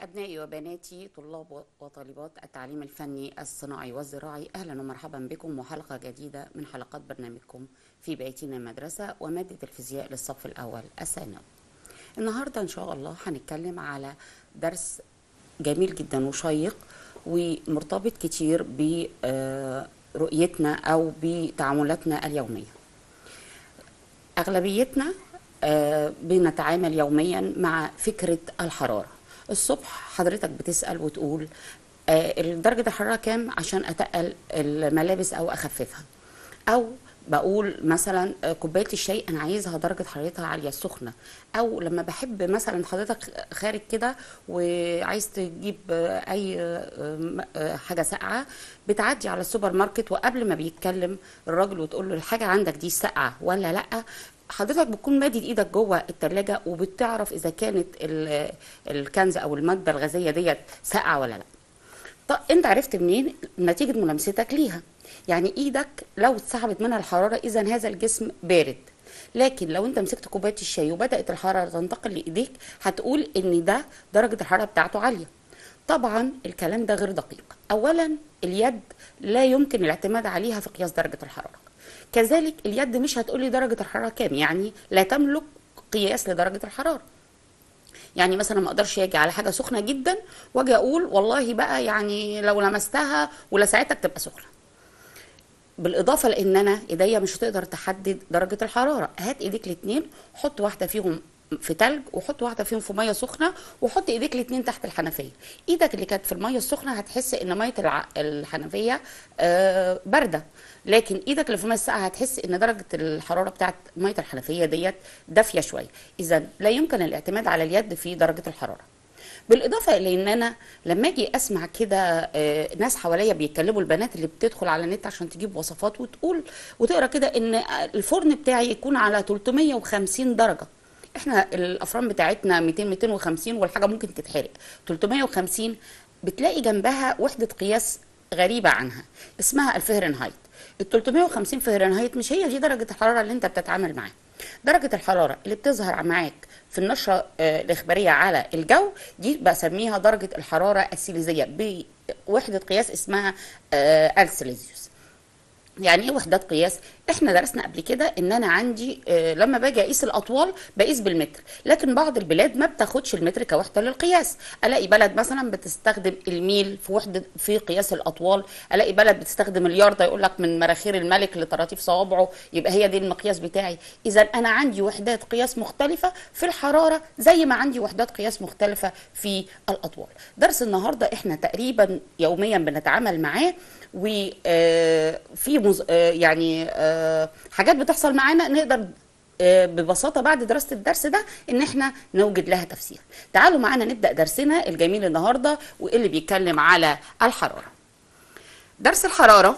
أبنائي وبناتي طلاب وطالبات التعليم الفني الصناعي والزراعي أهلا ومرحبا بكم وحلقة جديدة من حلقات برنامجكم في بيتنا المدرسة ومادة الفيزياء للصف الأول الثانوي النهاردة إن شاء الله هنتكلم على درس جميل جدا وشيق ومرتبط كتير برؤيتنا أو بتعاملاتنا اليومية أغلبيتنا آه، بنتعامل يوميا مع فكرة الحرارة الصبح حضرتك بتسأل وتقول آه، درجة الحرارة كام عشان أتقل الملابس أو أخففها أو بقول مثلا آه، كوبايه الشاي انا عايزها درجه حرارتها عاليه سخنه او لما بحب مثلا حضرتك خارج كده وعايز تجيب آه، اي آه، م- آه، حاجه ساقعه بتعدي على السوبر ماركت وقبل ما بيتكلم الراجل وتقول له الحاجه عندك دي ساقعه ولا لا حضرتك بتكون مادد ايدك جوه التلاجة وبتعرف اذا كانت ال- الكنز او الماده الغازيه ديت ساقعه ولا لا طب انت عرفت منين نتيجه ملامستك ليها يعني ايدك لو اتسحبت منها الحراره اذا هذا الجسم بارد لكن لو انت مسكت كوبايه الشاي وبدات الحراره تنتقل لايديك هتقول ان ده درجه الحراره بتاعته عاليه طبعا الكلام ده غير دقيق اولا اليد لا يمكن الاعتماد عليها في قياس درجه الحراره كذلك اليد مش هتقولي درجه الحراره كام يعني لا تملك قياس لدرجه الحراره يعني مثلا ما اقدرش اجي على حاجه سخنه جدا واجي اقول والله بقى يعني لو لمستها ولسعتك تبقى سخنه بالاضافه لان انا ايديا مش هتقدر تحدد درجه الحراره هات ايديك الاتنين حط واحده فيهم في تلج وحط واحده فيهم في ميه سخنه وحط ايديك الاتنين تحت الحنفيه ايدك اللي كانت في الميه السخنه هتحس ان ميه الع... الحنفيه آه بارده لكن ايدك اللي في الميه الساقعه هتحس ان درجه الحراره بتاعت ميه الحنفيه ديت دافيه شويه اذا لا يمكن الاعتماد على اليد في درجه الحراره بالاضافه الى ان انا لما اجي اسمع كده آه، ناس حواليا بيتكلموا البنات اللي بتدخل على النت عشان تجيب وصفات وتقول وتقرا كده ان الفرن بتاعي يكون على 350 درجه احنا الافران بتاعتنا 200 250 والحاجه ممكن تتحرق 350 بتلاقي جنبها وحده قياس غريبه عنها اسمها الفهرنهايت ال 350 فهرنهايت مش هي دي درجه الحراره اللي انت بتتعامل معاها درجه الحراره اللي بتظهر معاك في النشره آه، الاخباريه على الجو دي بسميها درجه الحراره السيليزيه بوحده قياس اسمها آه، السيليزيوس يعني ايه وحدات قياس احنا درسنا قبل كده ان انا عندي آه، لما باجي اقيس الاطوال بقيس بالمتر لكن بعض البلاد ما بتاخدش المتر كوحده للقياس الاقي بلد مثلا بتستخدم الميل في وحده في قياس الاطوال الاقي بلد بتستخدم الياردة يقول لك من مناخير الملك لطراطيف صوابعه يبقى هي دي المقياس بتاعي اذا انا عندي وحدات قياس مختلفه في الحراره زي ما عندي وحدات قياس مختلفه في الاطوال درس النهارده احنا تقريبا يوميا بنتعامل معاه وفي مز... آه، يعني آه، حاجات بتحصل معانا نقدر آه، ببساطه بعد دراسه الدرس ده ان احنا نوجد لها تفسير تعالوا معانا نبدا درسنا الجميل النهارده واللي بيتكلم على الحراره درس الحراره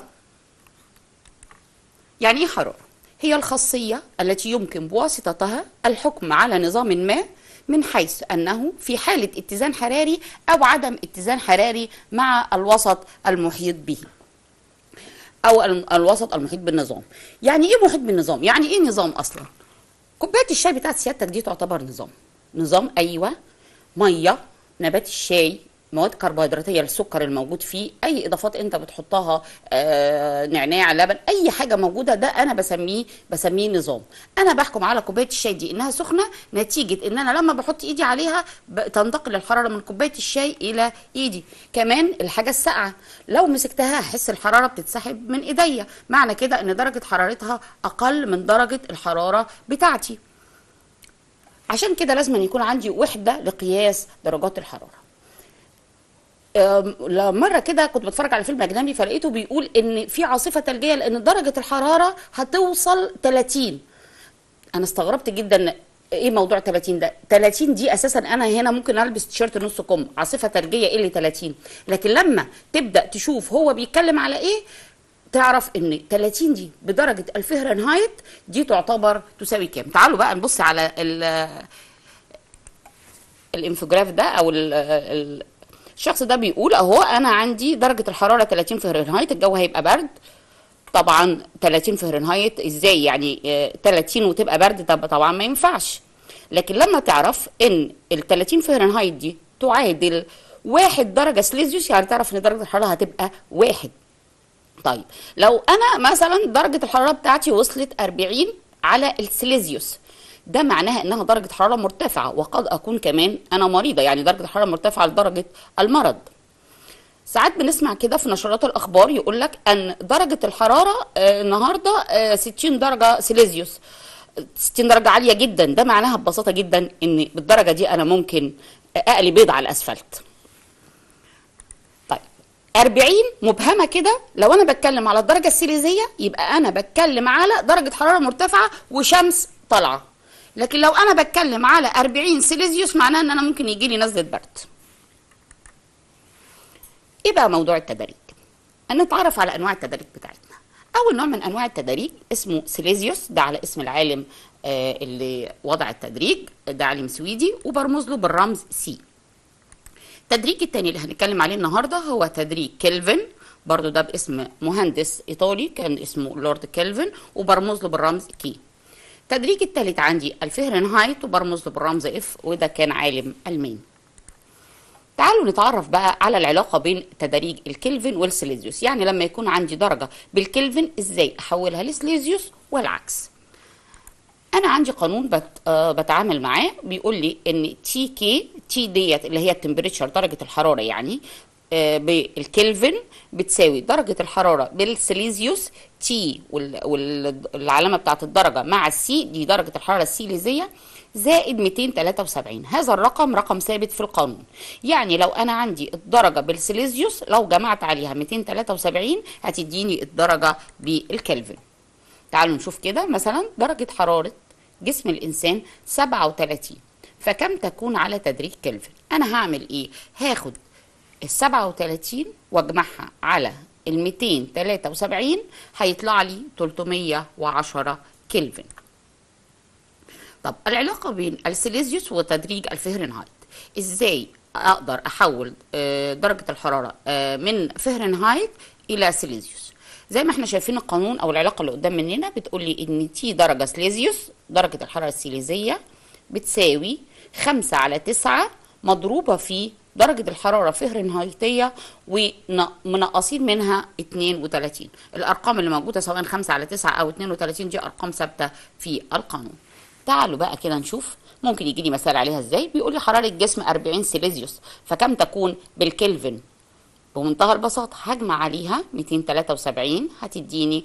يعني ايه حراره هي الخاصيه التي يمكن بواسطتها الحكم على نظام ما من حيث انه في حاله اتزان حراري او عدم اتزان حراري مع الوسط المحيط به او ال- الوسط المحيط بالنظام يعني ايه محيط بالنظام يعني ايه نظام اصلا كوبايه الشاي بتاعت سيادتك دي تعتبر نظام نظام ايوه ميه نبات الشاي مواد كربوهيدراتيه السكر الموجود فيه اي اضافات انت بتحطها آه نعناع لبن اي حاجه موجوده ده انا بسميه بسميه نظام انا بحكم على كوبايه الشاي دي انها سخنه نتيجه ان انا لما بحط ايدي عليها ب- تنتقل الحراره من كوبايه الشاي الى ايدي كمان الحاجه الساقعه لو مسكتها هحس الحراره بتتسحب من ايديا معنى كده ان درجه حرارتها اقل من درجه الحراره بتاعتي عشان كده لازم أن يكون عندي وحده لقياس درجات الحراره أم، لا- مره كده كنت بتفرج على فيلم اجنبي فلقيته بيقول ان في عاصفه ثلجيه لان درجه الحراره هتوصل 30 انا استغربت جدا ايه موضوع 30 ده 30 دي اساسا انا هنا ممكن البس تيشيرت نص كم عاصفه ثلجيه ايه اللي 30 لكن لما تبدا تشوف هو بيتكلم على ايه تعرف ان 30 دي بدرجه الفهرنهايت دي تعتبر تساوي كام تعالوا بقى نبص على ال الانفوجراف ده او ال ال الشخص ده بيقول اهو انا عندي درجه الحراره 30 فهرنهايت الجو هيبقى برد طبعا 30 فهرنهايت ازاي يعني آه، 30 وتبقى برد طب طبعا ما ينفعش لكن لما تعرف ان ال 30 فهرنهايت دي تعادل واحد درجة سليزيوس يعني تعرف ان درجة الحرارة هتبقى واحد طيب لو انا مثلا درجة الحرارة بتاعتي وصلت 40 على السليزيوس ده معناها انها درجة حرارة مرتفعة وقد اكون كمان انا مريضة يعني درجة الحرارة مرتفعة لدرجة المرض ساعات بنسمع كده في نشرات الاخبار يقول لك ان درجه الحراره آه، النهارده آه، 60 درجه سيليزيوس 60 درجه عاليه جدا ده معناها ببساطه جدا ان بالدرجه دي انا ممكن اقلي بيض على الاسفلت طيب 40 مبهمه كده لو انا بتكلم على الدرجه السيليزيه يبقى انا بتكلم على درجه حراره مرتفعه وشمس طالعه لكن لو انا بتكلم على 40 سيليزيوس معناها ان انا ممكن يجي لي نزله برد ايه بقى موضوع التدريج ان نتعرف على انواع التدريج بتاعتنا اول نوع من انواع التدريج اسمه سيليزيوس ده على اسم العالم آه، اللي وضع التدريج ده عالم سويدي وبرمز له بالرمز سي التدريج التاني اللي هنتكلم عليه النهارده هو تدريج كيلفن برضو ده باسم مهندس ايطالي كان اسمه لورد كيلفن وبرمز له بالرمز كي التدريج التالت عندي الفهرنهايت وبرمز له بالرمز اف وده كان عالم الماني تعالوا نتعرف بقى على العلاقة بين تداريج الكلفن والسيليزيوس يعني لما يكون عندي درجة بالكلفن ازاي احولها لسيليزيوس والعكس انا عندي قانون بت... آه بتعامل معاه بيقول لي ان تي كي تي ديت اللي هي التمبريتشر درجة الحرارة يعني آه بالكلفن بتساوي درجة الحرارة بالسيليزيوس تي وال... والعلامة بتاعت الدرجة مع السي دي درجة الحرارة السيليزية زائد 273 هذا الرقم رقم ثابت في القانون يعني لو انا عندي الدرجه بالسيليزيوس لو جمعت عليها 273 هتديني الدرجه بالكلفن تعالوا نشوف كده مثلا درجه حراره جسم الانسان 37 فكم تكون على تدريج كلفن انا هعمل ايه هاخد ال 37 واجمعها على ال 273 هيطلع لي 310 كلفن طب العلاقة بين السيليزيوس وتدريج الفهرنهايت ازاي اقدر احول آه، درجة الحرارة آه، من فهرنهايت الى سيليزيوس زي ما احنا شايفين القانون او العلاقة اللي قدام مننا بتقول لي ان تي درجة سيليزيوس درجة الحرارة السيليزية بتساوي خمسة على تسعة مضروبة في درجة الحرارة فهرنهايتية ومنقصين منها 32 الأرقام اللي موجودة سواء 5 على 9 أو 32 دي أرقام ثابتة في القانون تعالوا بقى كده نشوف ممكن يجي لي مثال عليها ازاي بيقول لي حراره الجسم 40 سيليزيوس فكم تكون بالكلفن بمنتهى البساطه هجمع عليها 273 هتديني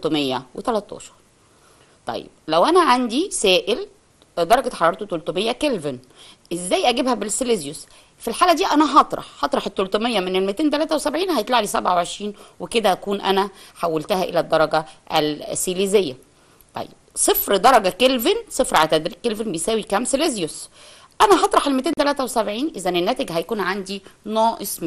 313 طيب لو انا عندي سائل درجه حرارته 300 كلفن ازاي اجيبها بالسيليزيوس في الحاله دي انا هطرح هطرح ال 300 من ال 273 هيطلع لي 27 وكده اكون انا حولتها الى الدرجه السيليزيه طيب صفر درجة كلفن صفر على تدريج كلفن بيساوي كام سيليزيوس انا هطرح ال 273 اذا الناتج هيكون عندي ناقص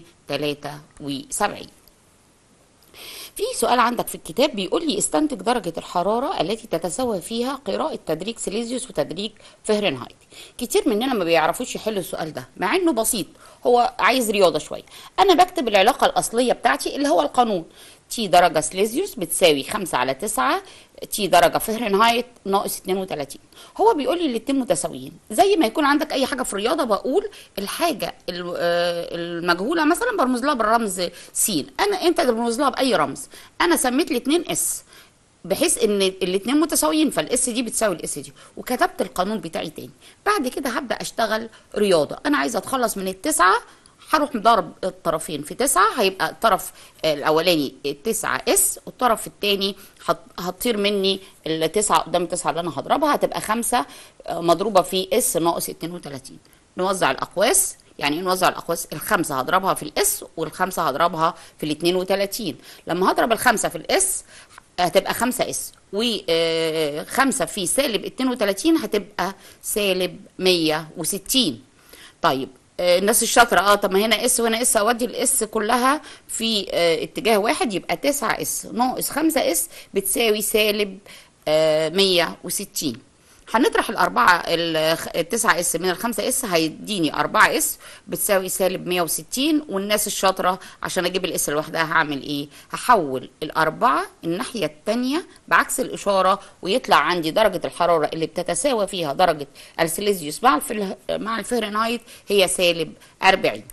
273 في سؤال عندك في الكتاب بيقول لي استنتج درجة الحرارة التي تتساوى فيها قراءة تدريج سيليزيوس وتدريج فهرنهايت كتير مننا ما بيعرفوش يحلوا السؤال ده مع انه بسيط هو عايز رياضة شوية انا بكتب العلاقة الاصلية بتاعتي اللي هو القانون تي درجة سيليزيوس بتساوي 5 على 9 تي درجة فهرنهايت ناقص 32 هو بيقول لي الاتنين متساويين زي ما يكون عندك اي حاجة في الرياضة بقول الحاجة ال- آه، المجهولة مثلا برمز لها بالرمز س انا انت برمز لها باي رمز انا سميت الاتنين اس بحيث ان الاتنين متساويين فالاس دي بتساوي الاس دي وكتبت القانون بتاعي تاني بعد كده هبدا اشتغل رياضه انا عايزه اتخلص من التسعه هروح مضرب الطرفين في تسعة هيبقى الطرف الأولاني تسعة اس والطرف التاني هت- هتطير مني التسعة قدام التسعة اللي أنا هضربها هتبقى خمسة آه، مضروبة في اس ناقص 32 نوزع الأقواس يعني ايه نوزع الأقواس الخمسة هضربها في الاس والخمسة هضربها في ال 32 لما هضرب الخمسة في الاس هتبقى 5 اس وخمسة في سالب 32 هتبقى سالب 160 طيب آه، الناس الشاطرة اه طب ما هنا اس وهنا اس اودي الاس كلها في آه، اتجاه واحد يبقى 9 اس ناقص 5 اس بتساوي سالب آه، 160 هنطرح الأربعة ال- التسعة اس من الخمسة اس هيديني أربعة اس بتساوي سالب 160 والناس الشاطرة عشان أجيب الاس لوحدها هعمل إيه؟ هحول الأربعة الناحية التانية بعكس الإشارة ويطلع عندي درجة الحرارة اللي بتتساوى فيها درجة السيليزيوس مع الفل- مع الفهرنهايت هي سالب 40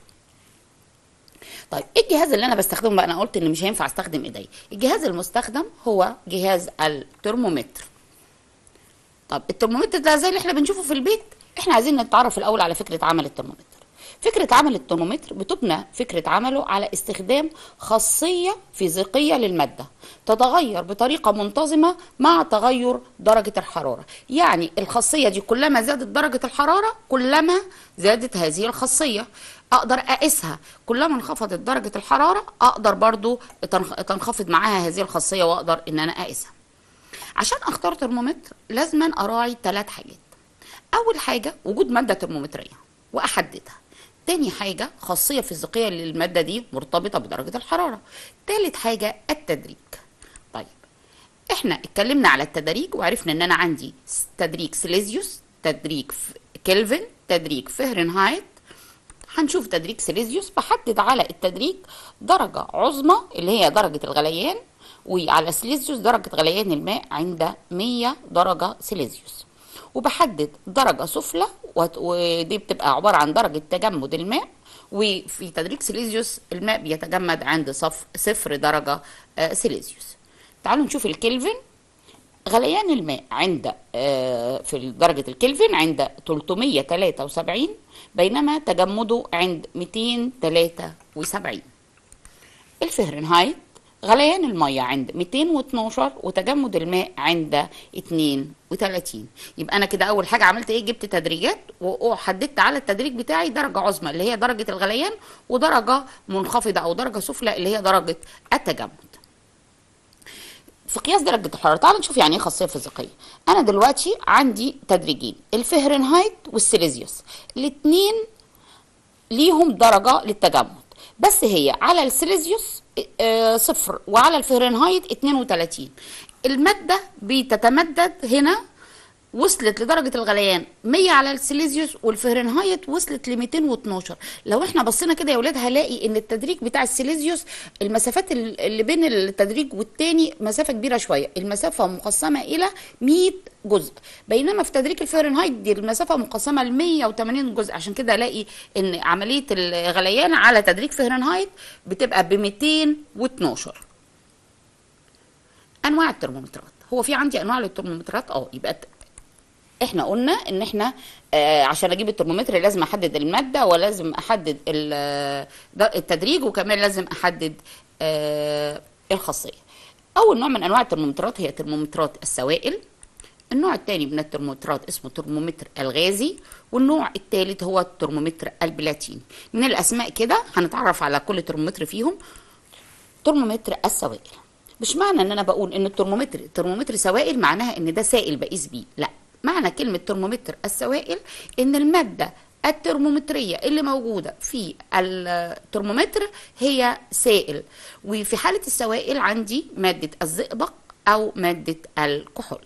طيب ايه الجهاز اللي انا بستخدمه بقى انا قلت ان مش هينفع استخدم ايدي الجهاز المستخدم هو جهاز الترمومتر طب الترمومتر ده زي اللي احنا بنشوفه في البيت احنا عايزين نتعرف الاول على فكره عمل الترمومتر فكرة عمل الترمومتر بتبنى فكرة عمله على استخدام خاصية فيزيقية للمادة تتغير بطريقة منتظمة مع تغير درجة الحرارة يعني الخاصية دي كلما زادت درجة الحرارة كلما زادت هذه الخاصية اقدر اقيسها كلما انخفضت درجة الحرارة اقدر برضو تنخ- تنخفض معاها هذه الخاصية واقدر ان انا اقيسها عشان اختار ترمومتر لازم اراعي ثلاث حاجات اول حاجه وجود ماده ترمومتريه واحددها تاني حاجه خاصيه فيزيقيه للماده دي مرتبطه بدرجه الحراره تالت حاجه التدريج طيب احنا اتكلمنا على التدريج وعرفنا ان انا عندي تدريج سيليزيوس تدريج ف- كلفن تدريج فهرنهايت هنشوف تدريج سيليزيوس بحدد على التدريج درجة عظمى اللي هي درجة الغليان وعلى سيليزيوس درجة غليان الماء عند 100 درجة سيليزيوس وبحدد درجة سفلى وت- ودي بتبقى عبارة عن درجة تجمد الماء وفي تدريج سيليزيوس الماء بيتجمد عند صف صفر درجة آه، سيليزيوس تعالوا نشوف الكلفن غليان الماء عند آه، في درجة الكلفن عند 373 بينما تجمده عند 273 الفهرنهايت غليان المية عند 212 وتجمد الماء عند 32 يبقى انا كده اول حاجة عملت ايه جبت تدريجات وحددت على التدريج بتاعي درجة عظمى اللي هي درجة الغليان ودرجة منخفضة او درجة سفلى اللي هي درجة التجمد في قياس درجة الحرارة تعالوا نشوف يعني ايه خاصية فيزيقية أنا دلوقتي عندي تدريجين الفهرنهايت والسيليزيوس الاتنين ليهم درجة للتجمد بس هي على السيليزيوس آه، صفر وعلى الفهرنهايت 32 المادة بتتمدد هنا وصلت لدرجة الغليان 100 على السيليزيوس والفهرنهايت وصلت ل 212 لو احنا بصينا كده يا ولاد هلاقي ان التدريج بتاع السيليزيوس المسافات ال- اللي بين التدريج والتاني مسافة كبيرة شوية المسافة مقسمة الى 100 جزء بينما في تدريج الفهرنهايت دي المسافة مقسمة ل 180 جزء عشان كده الاقي ان عملية الغليان على تدريج فهرنهايت بتبقى ب 212 انواع الترمومترات هو في عندي انواع للترمومترات اه يبقى ت- احنا قلنا ان احنا آه عشان اجيب الترمومتر لازم احدد الماده ولازم احدد ال- ده- التدريج وكمان لازم احدد آه الخاصيه اول نوع من انواع الترمومترات هي ترمومترات السوائل النوع الثاني من الترمومترات اسمه ترمومتر الغازي والنوع الثالث هو الترمومتر البلاتيني من الاسماء كده هنتعرف على كل ترمومتر فيهم ترمومتر السوائل مش معنى ان انا بقول ان الترمومتر ترمومتر سوائل معناها ان ده سائل بقيس بيه لا معنى كلمة ترمومتر السوائل ان المادة الترمومترية اللي موجودة في الترمومتر هي سائل وفي حالة السوائل عندي مادة الزئبق او مادة الكحول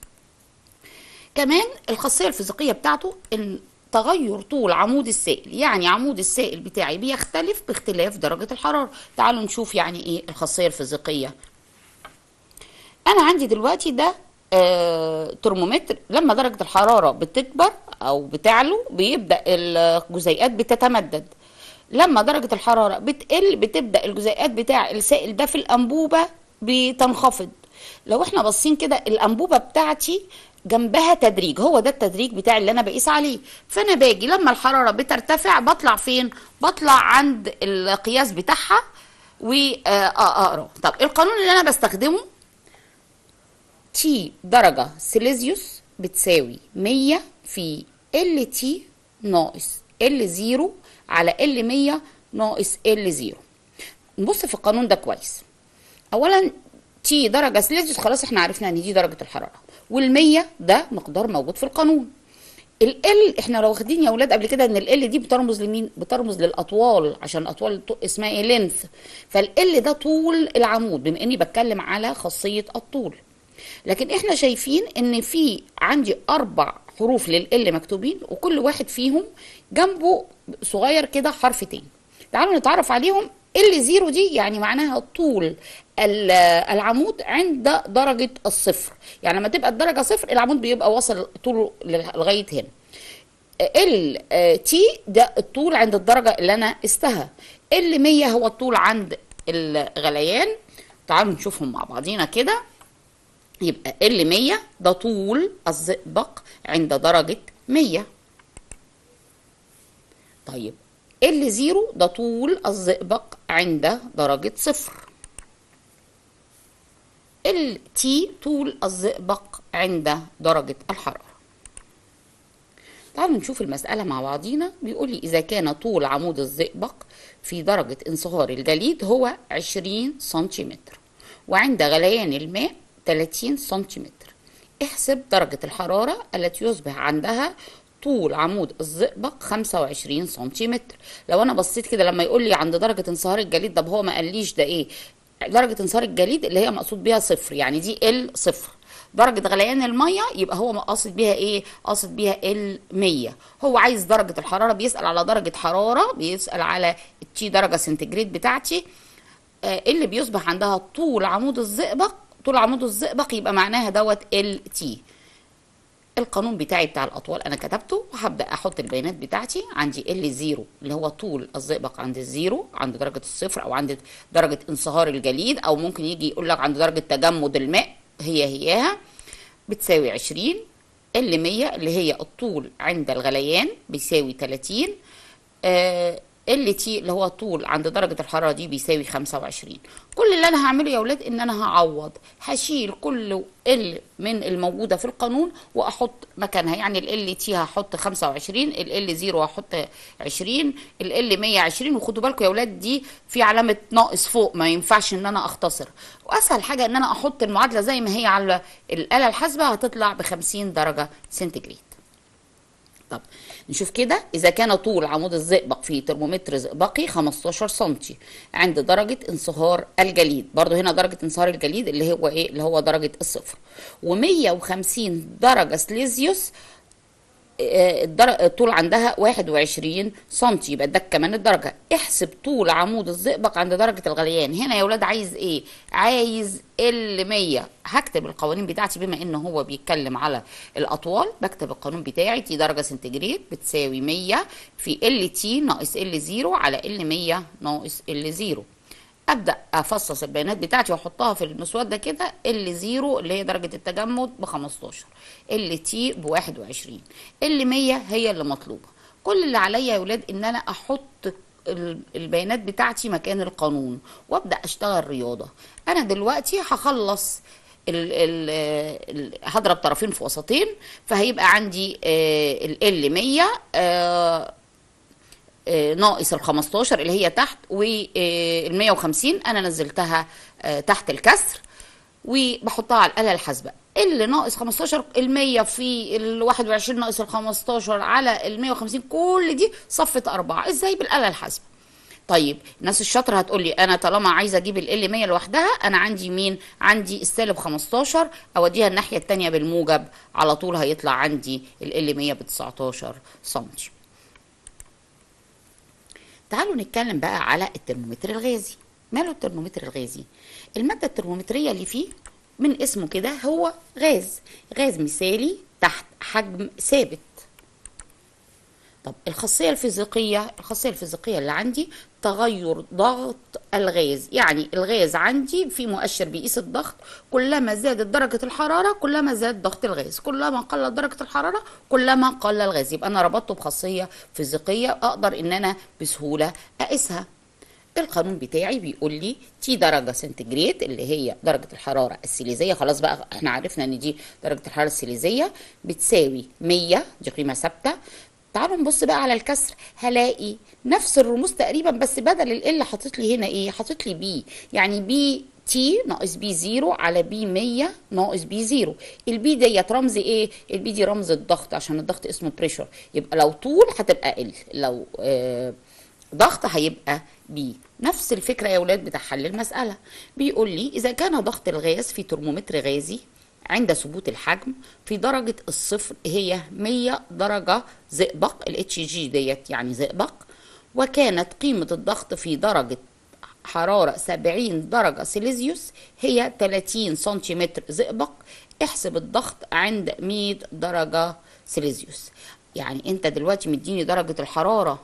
كمان الخاصية الفيزيقية بتاعته ان تغير طول عمود السائل يعني عمود السائل بتاعي بيختلف باختلاف درجة الحرارة تعالوا نشوف يعني ايه الخاصية الفيزيقية انا عندي دلوقتي ده آه ترمومتر لما درجة الحرارة بتكبر او بتعلو بيبدأ الجزيئات بتتمدد لما درجة الحرارة بتقل بتبدأ الجزيئات بتاع السائل ده في الأنبوبة بتنخفض لو احنا باصين كده الأنبوبة بتاعتي جنبها تدريج هو ده التدريج بتاعي اللي انا بقيس عليه فانا باجي لما الحراره بترتفع بطلع فين بطلع عند القياس بتاعها واقرا طب القانون اللي انا بستخدمه تي درجة سيليزيوس بتساوي 100 في ال تي ناقص ال زيرو على ال 100 ناقص ال زيرو نبص في القانون ده كويس اولا تي درجة سيليزيوس خلاص احنا عرفنا ان دي درجة الحرارة والمية ده مقدار موجود في القانون ال احنا لو واخدين يا اولاد قبل كده ان ال دي بترمز لمين بترمز للاطوال عشان الاطوال ط- اسمها ايه لينث فال ده طول العمود بما اني بتكلم على خاصيه الطول لكن احنا شايفين ان في عندي اربع حروف لل مكتوبين وكل واحد فيهم جنبه صغير كده حرف تاني تعالوا نتعرف عليهم ال زيرو دي يعني معناها طول ال- العمود عند درجة الصفر يعني لما تبقى الدرجة صفر العمود بيبقى واصل طوله لغاية هنا ال تي ده الطول عند الدرجة اللي أنا قستها ال 100 هو الطول عند الغليان تعالوا نشوفهم مع بعضينا كده يبقى ال 100 ده طول الزئبق عند درجة 100 طيب ال 0 ده طول الزئبق عند درجة صفر ال تي طول الزئبق عند درجة الحرارة تعالوا نشوف المسألة مع بعضينا بيقول لي إذا كان طول عمود الزئبق في درجة انصهار الجليد هو 20 سنتيمتر وعند غليان الماء 30 سنتيمتر احسب درجة الحرارة التي يصبح عندها طول عمود الزئبق 25 سنتيمتر لو انا بصيت كده لما يقول لي عند درجة انصهار الجليد طب هو ما قاليش ده ايه درجة انصهار الجليد اللي هي مقصود بيها صفر يعني دي ال صفر درجة غليان المية يبقى هو قاصد بيها ايه؟ قاصد بيها ال 100 هو عايز درجة الحرارة بيسأل على درجة حرارة بيسأل على التي درجة سنتيجريد بتاعتي آه اللي بيصبح عندها طول عمود الزئبق طول عمود الزئبق يبقى معناها دوت ال تي القانون بتاعي بتاع الاطوال انا كتبته وهبدا احط البيانات بتاعتي عندي ال زيرو اللي هو طول الزئبق عند الزيرو عند درجه الصفر او عند درجه انصهار الجليد او ممكن يجي يقول لك عند درجه تجمد الماء هي هياها بتساوي 20 ال 100 اللي هي الطول عند الغليان بيساوي 30 آه ال تي اللي هو طول عند درجة الحرارة دي بيساوي 25 كل اللي انا هعمله يا ولاد ان انا هعوض هشيل كل ال من الموجودة في القانون واحط مكانها يعني ال تي هحط 25 ال زيرو هحط 20 ال 120 وخدوا بالكم يا ولاد دي في علامة ناقص فوق ما ينفعش ان انا اختصر واسهل حاجة ان انا احط المعادلة زي ما هي على الآلة الحاسبة هتطلع ب 50 درجة سنتيجريد طب نشوف كده اذا كان طول عمود الزئبق في ترمومتر زئبقي 15 سم عند درجه انصهار الجليد برضو هنا درجه انصهار الجليد اللي هو ايه اللي هو درجه الصفر و150 درجه سليزيوس الطول عندها 21 سم يبقى ده كمان الدرجه احسب طول عمود الزئبق عند درجه الغليان هنا يا ولاد عايز ايه عايز ال 100 هكتب القوانين بتاعتي بما ان هو بيتكلم على الاطوال بكتب القانون بتاعي تي درجه سنتيجريد بتساوي 100 في ال تي ناقص ال 0 على ال 100 ناقص ال 0 ابدا افصص البيانات بتاعتي واحطها في المسود ده كده ال 0 اللي هي درجه التجمد ب 15 ال تي ب 21 ال 100 هي اللي مطلوبه كل اللي عليا يا ولاد ان انا احط البيانات بتاعتي مكان القانون وابدا اشتغل رياضه انا دلوقتي هخلص هضرب طرفين في وسطين فهيبقى عندي ال 100 ناقص ال 15 اللي هي تحت وال 150 انا نزلتها تحت الكسر وبحطها على الاله الحاسبه اللي ناقص 15 ال 100 في ال 21 ناقص ال 15 على ال 150 كل دي صفة أربعة ازاي بالآلة الحاسبة طيب الناس الشاطره هتقول لي انا طالما عايزه اجيب ال 100 لوحدها انا عندي مين عندي السالب 15 اوديها الناحيه الثانيه بالموجب على طول هيطلع عندي ال 100 ب 19 سم تعالوا نتكلم بقى على الترمومتر الغازي ماله الترمومتر الغازي الماده الترمومتريه اللي فيه من اسمه كده هو غاز غاز مثالي تحت حجم ثابت طب الخاصية الفيزيقية الخاصية الفيزيقية اللي عندي تغير ضغط الغاز يعني الغاز عندي في مؤشر بيقيس الضغط كلما زادت درجة الحرارة كلما زاد ضغط الغاز كلما قلت درجة الحرارة كلما قل الغاز يبقى أنا ربطته بخاصية فيزيقية أقدر إن أنا بسهولة أقيسها القانون بتاعي بيقول لي تي درجة سنتيجريد اللي هي درجة الحرارة السيليزية خلاص بقى احنا عرفنا ان دي درجة الحرارة السيليزية بتساوي 100 دي قيمة ثابتة تعالوا نبص بقى على الكسر هلاقي نفس الرموز تقريبا بس بدل ال اللي حاطط لي هنا ايه حاطط لي بي يعني بي تي ناقص بي زيرو على بي 100 ناقص بي زيرو البي ديت رمز ايه البي دي رمز الضغط عشان الضغط اسمه بريشر يبقى لو طول هتبقى ال لو آه ضغط هيبقى بي نفس الفكره يا ولاد بتاع حل المساله بيقول لي اذا كان ضغط الغاز في ترمومتر غازي عند ثبوت الحجم في درجة الصفر هي 100 درجة زئبق ال HG ديت يعني زئبق وكانت قيمة الضغط في درجة حرارة 70 درجة سيليزيوس هي 30 سنتيمتر زئبق احسب الضغط عند 100 درجة سيليزيوس يعني انت دلوقتي مديني درجة الحرارة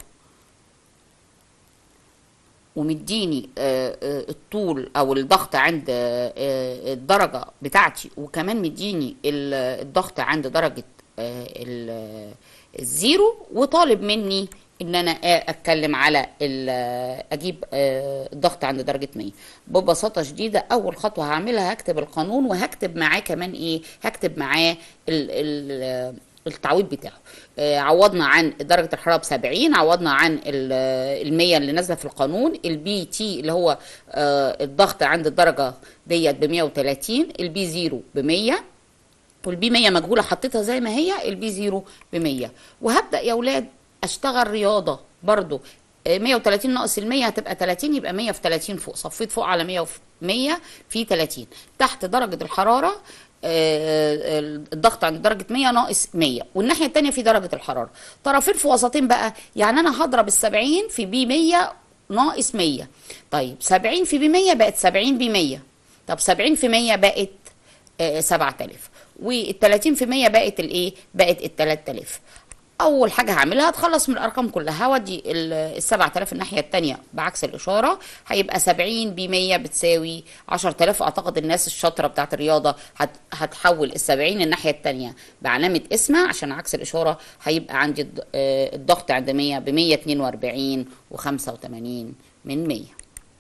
ومديني آه، آه، الطول او الضغط عند آه، آه، الدرجة بتاعتي وكمان مديني ال- الضغط عند درجة آه، ال- الزيرو وطالب مني ان انا آه، اتكلم على ال- اجيب آه، الضغط عند درجة 100 ببساطة شديدة اول خطوة هعملها هكتب القانون وهكتب معاه كمان ايه هكتب معاه ال ال التعويض بتاعه آه، عوضنا عن درجة الحرارة ب 70 عوضنا عن ال 100 اللي نازلة في القانون البي تي اللي هو آه، الضغط عند الدرجة ديت ب 130 البي زيرو ب 100 والبي 100 مجهولة حطيتها زي ما هي البي زيرو ب 100 وهبدأ يا ولاد اشتغل رياضة برضو آه، 130 ناقص ال 100 هتبقى 30 يبقى 100 في 30 فوق صفيت فوق على 100 وف- 100 في 30 تحت درجة الحرارة آه، الضغط عند درجة 100 ناقص 100 والناحية التانية في درجة الحرارة طرفين في وسطين بقى يعني أنا هضرب ال 70 في بي 100 ناقص 100 طيب 70 في بي 100 بقت 70 بي 100 طب 70 في 100 بقت آه، 7000 وال 30 في 100 بقت الايه بقت ال 3000 اول حاجه هعملها هتخلص من الارقام كلها هودي ال 7000 الناحيه الثانيه بعكس الاشاره هيبقى 70 ب 100 بتساوي 10000 اعتقد الناس الشاطره بتاعت الرياضه هت هتحول ال 70 الناحيه الثانيه بعلامه اسمها عشان عكس الاشاره هيبقى عندي الض- آه، الضغط عند 100 ب 142 و85 من 100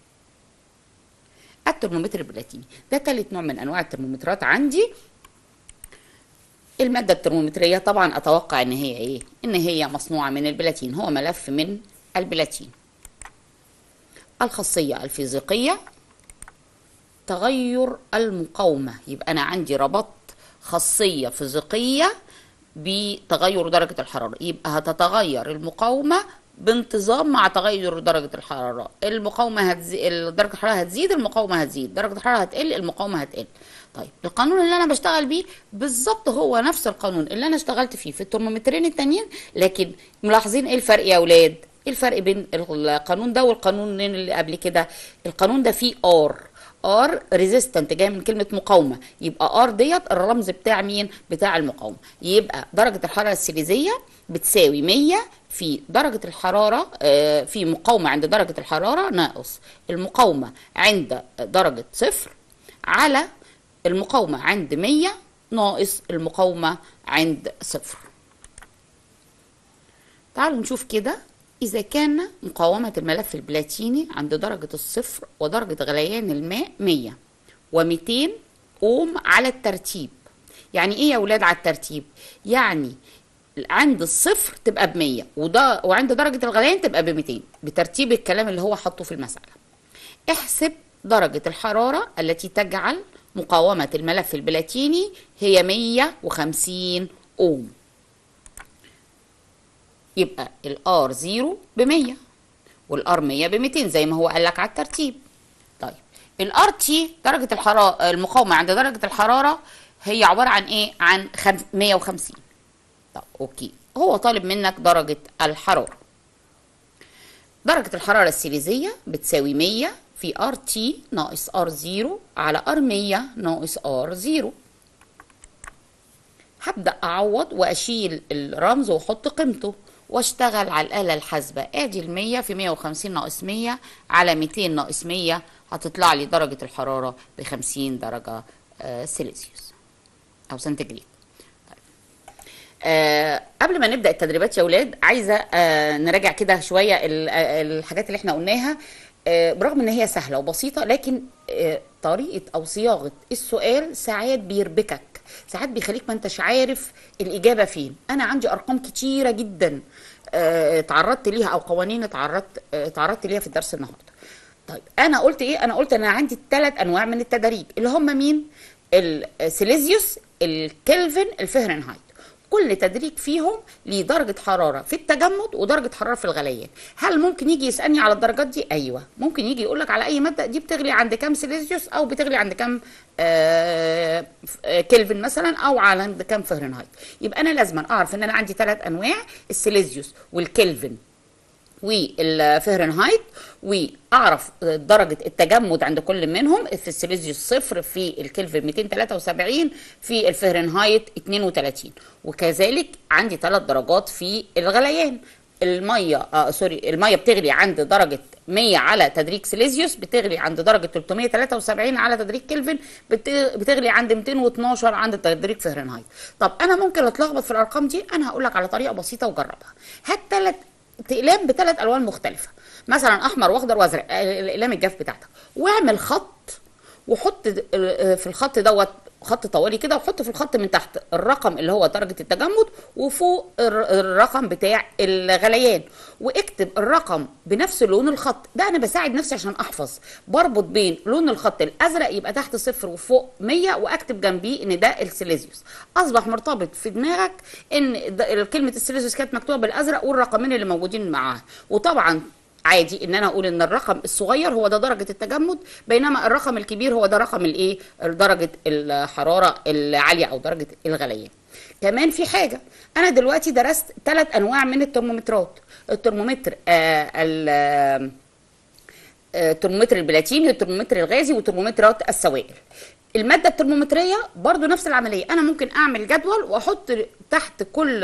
الترمومتر البلاتيني ده ثالث نوع من انواع الترمومترات عندي المادة الترمومترية طبعا أتوقع إن هي إيه؟ إن هي مصنوعة من البلاتين هو ملف من البلاتين الخاصية الفيزيقية تغير المقاومة يبقى أنا عندي ربطت خاصية فيزيقية بتغير درجة الحرارة يبقى هتتغير المقاومة بانتظام مع تغير درجة الحرارة المقاومة هتزيد درجة الحرارة هتزيد المقاومة هتزيد درجة الحرارة هتقل المقاومة هتقل طيب القانون اللي انا بشتغل بيه بالظبط هو نفس القانون اللي انا اشتغلت فيه في الترمومترين التانيين لكن ملاحظين ايه الفرق يا اولاد ايه الفرق بين القانون ده والقانون اللي قبل كده القانون ده فيه ار ار ريزيستنت جاي من كلمه مقاومه يبقى ار ديت الرمز بتاع مين بتاع المقاومه يبقى درجه الحراره السيليزيه بتساوي 100 في درجة الحرارة آه، في مقاومة عند درجة الحرارة ناقص المقاومة عند درجة صفر على المقاومة عند 100 ناقص المقاومة عند صفر تعالوا نشوف كده إذا كان مقاومة الملف البلاتيني عند درجة الصفر ودرجة غليان الماء 100 و200 أوم على الترتيب يعني إيه يا أولاد على الترتيب؟ يعني عند الصفر تبقى ب 100 وده وعند درجة الغليان تبقى ب 200 بترتيب الكلام اللي هو حاطه في المسألة احسب درجة الحرارة التي تجعل مقاومة الملف البلاتيني هي 150 أوم يبقى الار 0 ب 100 والار 100 ب 200 زي ما هو قال لك على الترتيب طيب الار تي درجة الحرارة المقاومة عند درجة الحرارة هي عبارة عن ايه عن خم- 150 طب اوكي هو طالب منك درجة الحرارة درجة الحرارة السيليزية بتساوي 100 في ار تي ناقص ار 0 على ار 100 ناقص ار 0 هبدأ أعوض وأشيل الرمز وأحط قيمته واشتغل على الآلة الحاسبة ادي ال 100 في 150 ناقص 100 على 200 ناقص 100 هتطلع لي درجة الحرارة ب 50 درجة آه، سيليزيوس أو سنتيجريد آه قبل ما نبدا التدريبات يا اولاد عايزه آه نراجع كده شويه ال- آه، الحاجات اللي احنا قلناها آه برغم ان هي سهله وبسيطه لكن آه طريقه او صياغه السؤال ساعات بيربكك ساعات بيخليك ما انتش عارف الاجابه فين انا عندي ارقام كتيره جدا آه اتعرضت ليها او قوانين اتعرضت آه اتعرضت ليها في الدرس النهارده طيب انا قلت ايه انا قلت انا عندي ثلاث انواع من التدريج اللي هم مين السيليزيوس الكلفن الفهرنهايت كل تدريج فيهم ليه درجة حرارة في التجمد ودرجة حرارة في الغليان هل ممكن يجي يسألني على الدرجات دي ايوه ممكن يجي يقول لك على اي مادة دي بتغلي عند كام سيليزيوس او بتغلي عند كام آه كلفن مثلا او على عند كام فهرنهايت يبقى انا لازم اعرف ان انا عندي ثلاث انواع السيليزيوس والكلفن والفهرنهايت واعرف درجه التجمد عند كل منهم في السيليزيوس صفر في الكلفن 273 في الفهرنهايت 32 وكذلك عندي ثلاث درجات في الغليان الميه آه سوري الميه بتغلي عند درجه 100 على تدريج سيليزيوس بتغلي عند درجه 373 على تدريج كلفن بتغلي عند 212 عند تدريج فهرنهايت طب انا ممكن اتلخبط في الارقام دي انا هقول لك على طريقه بسيطه وجربها هات ثلاث اقلام بثلاث الوان مختلفه مثلا احمر واخضر وازرق الاقلام الجاف بتاعتك واعمل خط وحط في الخط دوت خط طوالي كده وحط في الخط من تحت الرقم اللي هو درجة التجمد وفوق الرقم بتاع الغليان واكتب الرقم بنفس لون الخط ده انا بساعد نفسي عشان احفظ بربط بين لون الخط الازرق يبقى تحت صفر وفوق 100 واكتب جنبيه ان ده السيليزيوس اصبح مرتبط في دماغك ان كلمة السيليزيوس كانت مكتوبة بالازرق والرقمين اللي موجودين معاها وطبعا عادي ان انا اقول ان الرقم الصغير هو ده درجه التجمد بينما الرقم الكبير هو ده رقم الايه درجه الحراره العاليه او درجه الغليان كمان في حاجه انا دلوقتي درست ثلاث انواع من الترمومترات الترمومتر آه الترمومتر البلاتيني والترمومتر الغازي وترمومترات السوائل المادة الترمومترية برضو نفس العملية أنا ممكن أعمل جدول وأحط تحت كل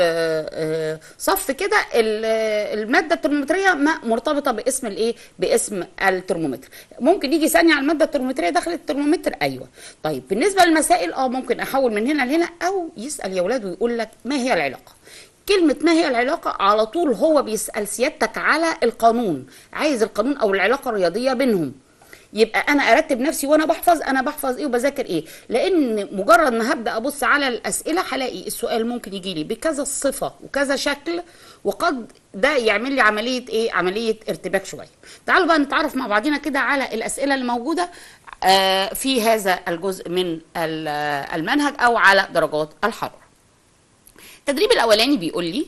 صف كده المادة الترمومترية مرتبطة باسم الإيه؟ باسم الترمومتر ممكن يجي يسألني على المادة الترمومترية داخل الترمومتر أيوه طيب بالنسبة للمسائل أه ممكن أحول من هنا لهنا أو يسأل يا ولاد ويقول لك ما هي العلاقة كلمة ما هي العلاقة على طول هو بيسأل سيادتك على القانون عايز القانون أو العلاقة الرياضية بينهم يبقى انا ارتب نفسي وانا بحفظ انا بحفظ ايه وبذاكر ايه لان مجرد ما هبدا ابص على الاسئله هلاقي السؤال ممكن يجي لي بكذا صفه وكذا شكل وقد ده يعمل لي عمليه ايه عمليه ارتباك شويه تعالوا بقى نتعرف مع بعضنا كده على الاسئله اللي موجوده آه في هذا الجزء من المنهج او على درجات الحراره التدريب الاولاني بيقول لي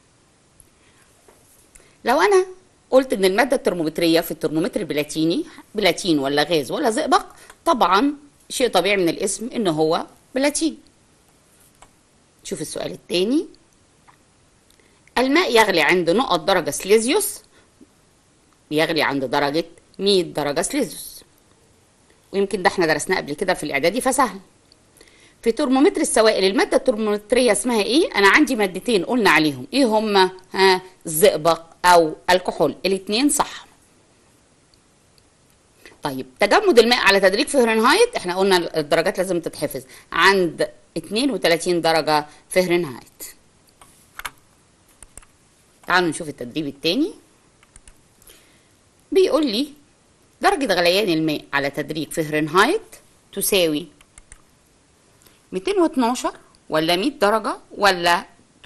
لو انا قلت ان الماده الترمومتريه في الترمومتر البلاتيني بلاتين ولا غاز ولا زئبق طبعا شيء طبيعي من الاسم ان هو بلاتين شوف السؤال الثاني الماء يغلي عند نقط درجه سليزيوس بيغلي عند درجه 100 درجه سليزيوس ويمكن ده احنا درسناه قبل كده في الاعدادي فسهل في ترمومتر السوائل الماده الترمومتريه اسمها ايه انا عندي مادتين قلنا عليهم ايه هما ها الزئبق او الكحول الاثنين صح طيب تجمد الماء على تدريج فهرنهايت احنا قلنا الدرجات لازم تتحفظ عند 32 درجة فهرنهايت تعالوا نشوف التدريب الثاني بيقول لي درجة غليان الماء على تدريج فهرنهايت تساوي 212 ولا 100 درجة ولا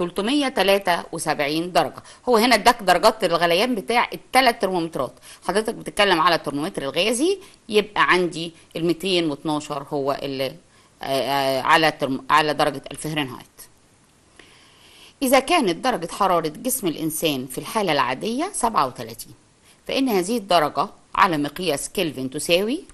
373 درجة هو هنا اداك درجات الغليان بتاع الثلاث ترمومترات حضرتك بتتكلم على الترمومتر الغازي يبقى عندي ال 212 هو اللي على على درجة الفهرنهايت إذا كانت درجة حرارة جسم الإنسان في الحالة العادية 37 فإن هذه الدرجة على مقياس كلفن تساوي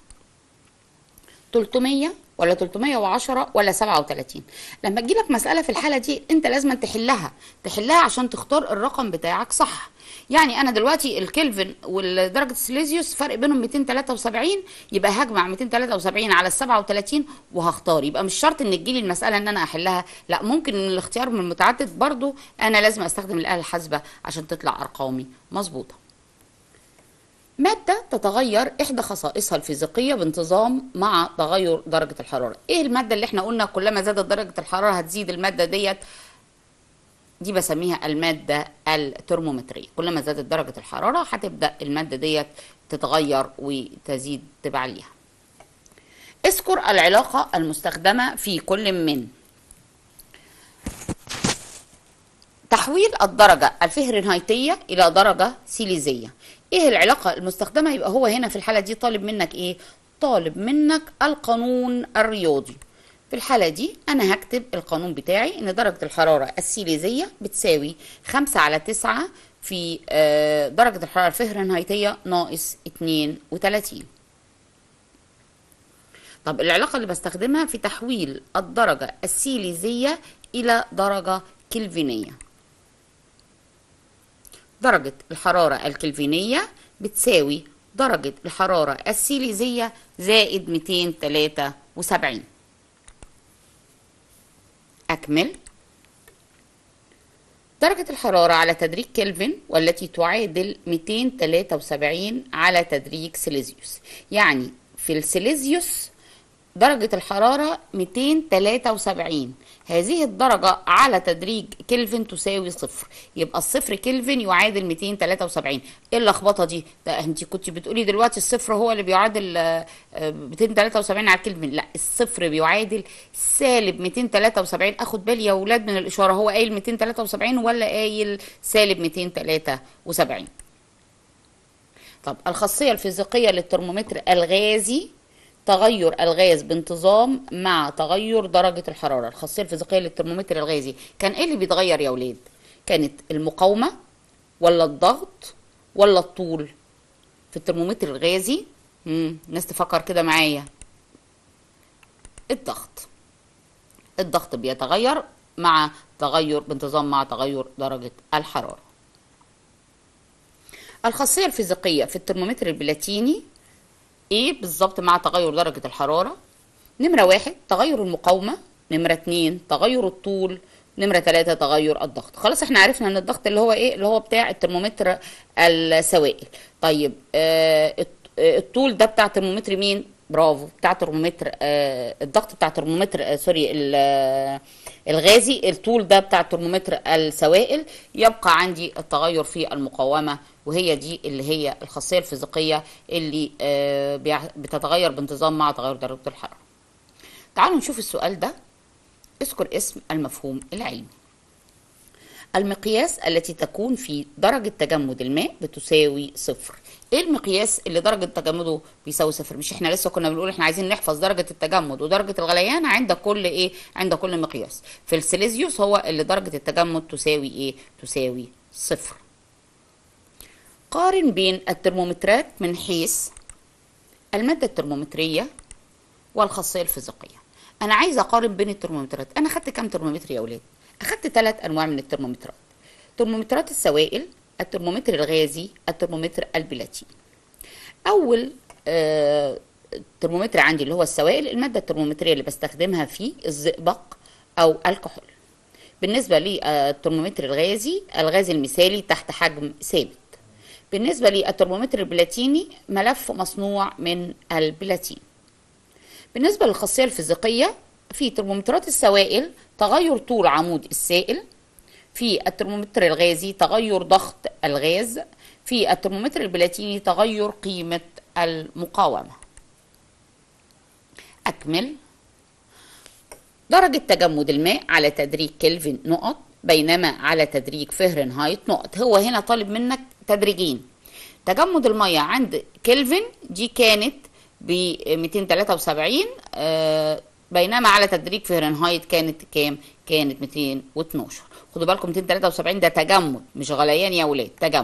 300 ولا 310 ولا 37 لما تجيلك مسألة في الحالة دي انت لازم تحلها تحلها عشان تختار الرقم بتاعك صح يعني انا دلوقتي الكلفن ودرجة السيليزيوس فرق بينهم 273 يبقى هجمع 273 على ال 37 وهختار يبقى مش شرط ان تجيلي المسألة ان انا احلها لا ممكن ان الاختيار من المتعدد برضو انا لازم استخدم الآلة الحاسبة عشان تطلع ارقامي مظبوطة مادة تتغير إحدى خصائصها الفيزيقية بانتظام مع تغير درجة الحرارة إيه المادة اللي إحنا قلنا كلما زادت درجة الحرارة هتزيد المادة ديت دي بسميها المادة الترمومترية كلما زادت درجة الحرارة هتبدأ المادة ديت تتغير وتزيد تبع ليها اذكر العلاقة المستخدمة في كل من تحويل الدرجة الفهرنهايتية إلى درجة سيليزية ايه العلاقة المستخدمة يبقى هو هنا في الحالة دي طالب منك ايه طالب منك القانون الرياضي في الحالة دي أنا هكتب القانون بتاعي إن درجة الحرارة السيليزية بتساوي خمسة على تسعة في آه، درجة الحرارة الفهرنهايتية ناقص اتنين وتلاتين طب العلاقة اللي بستخدمها في تحويل الدرجة السيليزية إلى درجة كلفينية درجة الحرارة الكلفينية بتساوي درجة الحرارة السيليزية زائد 273 أكمل درجة الحرارة على تدريج كلفن والتي تعادل 273 على تدريج سيليزيوس يعني في السيليزيوس درجة الحرارة 273 هذه الدرجة على تدريج كلفن تساوي صفر يبقى الصفر كلفن يعادل 273 ايه اللخبطة دي ده انت كنت بتقولي دلوقتي الصفر هو اللي بيعادل آه، آه، 273 على كلفن لا الصفر بيعادل سالب 273 اخد بالي يا ولاد من الاشارة هو قايل 273 ولا قايل سالب 273 طب الخاصية الفيزيقية للترمومتر الغازي تغير الغاز بانتظام مع تغير درجة الحرارة الخاصية الفيزيقية للترمومتر الغازي كان ايه اللي بيتغير يا ولاد كانت المقاومة ولا الضغط ولا الطول في الترمومتر الغازي مم. الناس تفكر كده معايا الضغط الضغط بيتغير مع تغير بانتظام مع تغير درجة الحرارة الخاصية الفيزيقية في الترمومتر البلاتيني ايه بالظبط مع تغير درجة الحرارة نمرة واحد تغير المقاومة نمرة اتنين تغير الطول نمرة تلاتة تغير الضغط خلاص احنا عرفنا ان الضغط اللي هو ايه اللي هو بتاع الترمومتر السوائل طيب آه الط- آه، الطول ده بتاع ترمومتر مين برافو بتاع ترمومتر آه الضغط بتاع ترمومتر آه سوري ال- آه، الغازي الطول ده بتاع ترمومتر السوائل يبقى عندي التغير في المقاومة وهي دي اللي هي الخاصية الفيزيقية اللي آه بيع- بتتغير بانتظام مع تغير درجة الحرارة تعالوا نشوف السؤال ده اذكر اسم المفهوم العلمي المقياس التي تكون في درجة تجمد الماء بتساوي صفر ايه المقياس اللي درجة تجمده بيساوي صفر مش احنا لسه كنا بنقول احنا عايزين نحفظ درجة التجمد ودرجة الغليان عند كل ايه عند كل مقياس في السيليزيوس هو اللي درجة التجمد تساوي ايه تساوي صفر قارن بين الترمومترات من حيث المادة الترمومترية والخاصية الفيزيقية أنا عايزة أقارن بين الترمومترات أنا خدت كام ترمومتر يا أولاد؟ أخدت ثلاث أنواع من الترمومترات ترمومترات السوائل الترمومتر الغازي الترمومتر البلاتيني أول آه، ترمومتر عندي اللي هو السوائل المادة الترمومترية اللي بستخدمها فيه الزئبق أو الكحول بالنسبة للترمومتر الغازي الغاز المثالي تحت حجم ثابت بالنسبة للترمومتر البلاتيني ملف مصنوع من البلاتين بالنسبة للخاصية الفيزيقية في ترمومترات السوائل تغير طول عمود السائل في الترمومتر الغازي تغير ضغط الغاز في الترمومتر البلاتيني تغير قيمة المقاومة أكمل درجة تجمد الماء على تدريج كلفن نقط بينما على تدريج فهرنهايت نقط هو هنا طالب منك تدريجين تجمد المية عند كلفن دي كانت ب 273 آه، بينما على تدريج فهرنهايت كانت كام؟ كانت 212 خدوا بالكم 273 ده تجمد مش غليان يا ولاد تجمد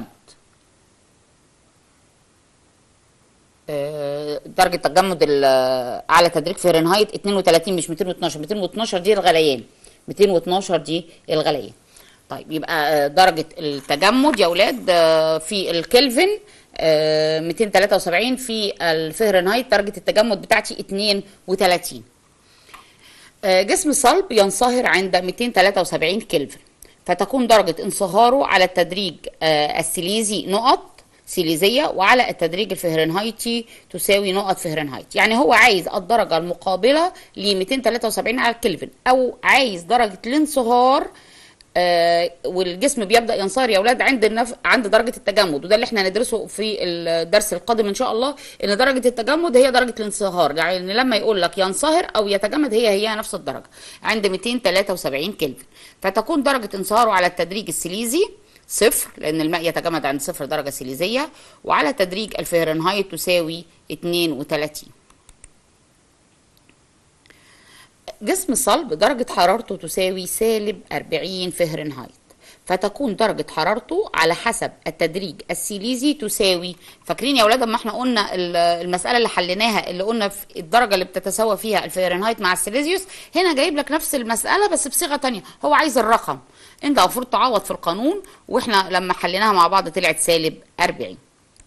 آه، درجة تجمد ال- على تدريج فهرنهايت 32 مش 212 212 دي الغليان 212 دي الغليان طيب يبقى آه، درجة التجمد يا ولاد آه، في الكلفن آه، 273 في الفهرنهايت درجة التجمد بتاعتي 32 آه، جسم صلب ينصهر عند 273 كلفن فتكون درجة انصهاره على التدريج آه، السيليزي نقط سيليزية وعلى التدريج الفهرنهايتي تساوي نقط فهرنهايت يعني هو عايز الدرجة المقابلة ل 273 على الكلفن أو عايز درجة الانصهار آه، والجسم بيبدا ينصهر يا اولاد عند النف... عند درجه التجمد وده اللي احنا هندرسه في الدرس القادم ان شاء الله ان درجه التجمد هي درجه الانصهار يعني لما يقول لك ينصهر او يتجمد هي هي نفس الدرجه عند 273 كلفن فتكون درجه انصهاره على التدريج السيليزي صفر لان الماء يتجمد عند صفر درجه سيليزيه وعلى تدريج الفهرنهايت تساوي 32 جسم صلب درجة حرارته تساوي سالب 40 فهرنهايت فتكون درجة حرارته على حسب التدريج السيليزي تساوي فاكرين يا ولاد اما احنا قلنا ال- المسألة اللي حليناها اللي قلنا في الدرجة اللي بتتساوى فيها الفهرنهايت مع السيليزيوس هنا جايب لك نفس المسألة بس بصيغة تانية هو عايز الرقم انت المفروض تعوض في القانون واحنا لما حليناها مع بعض طلعت سالب 40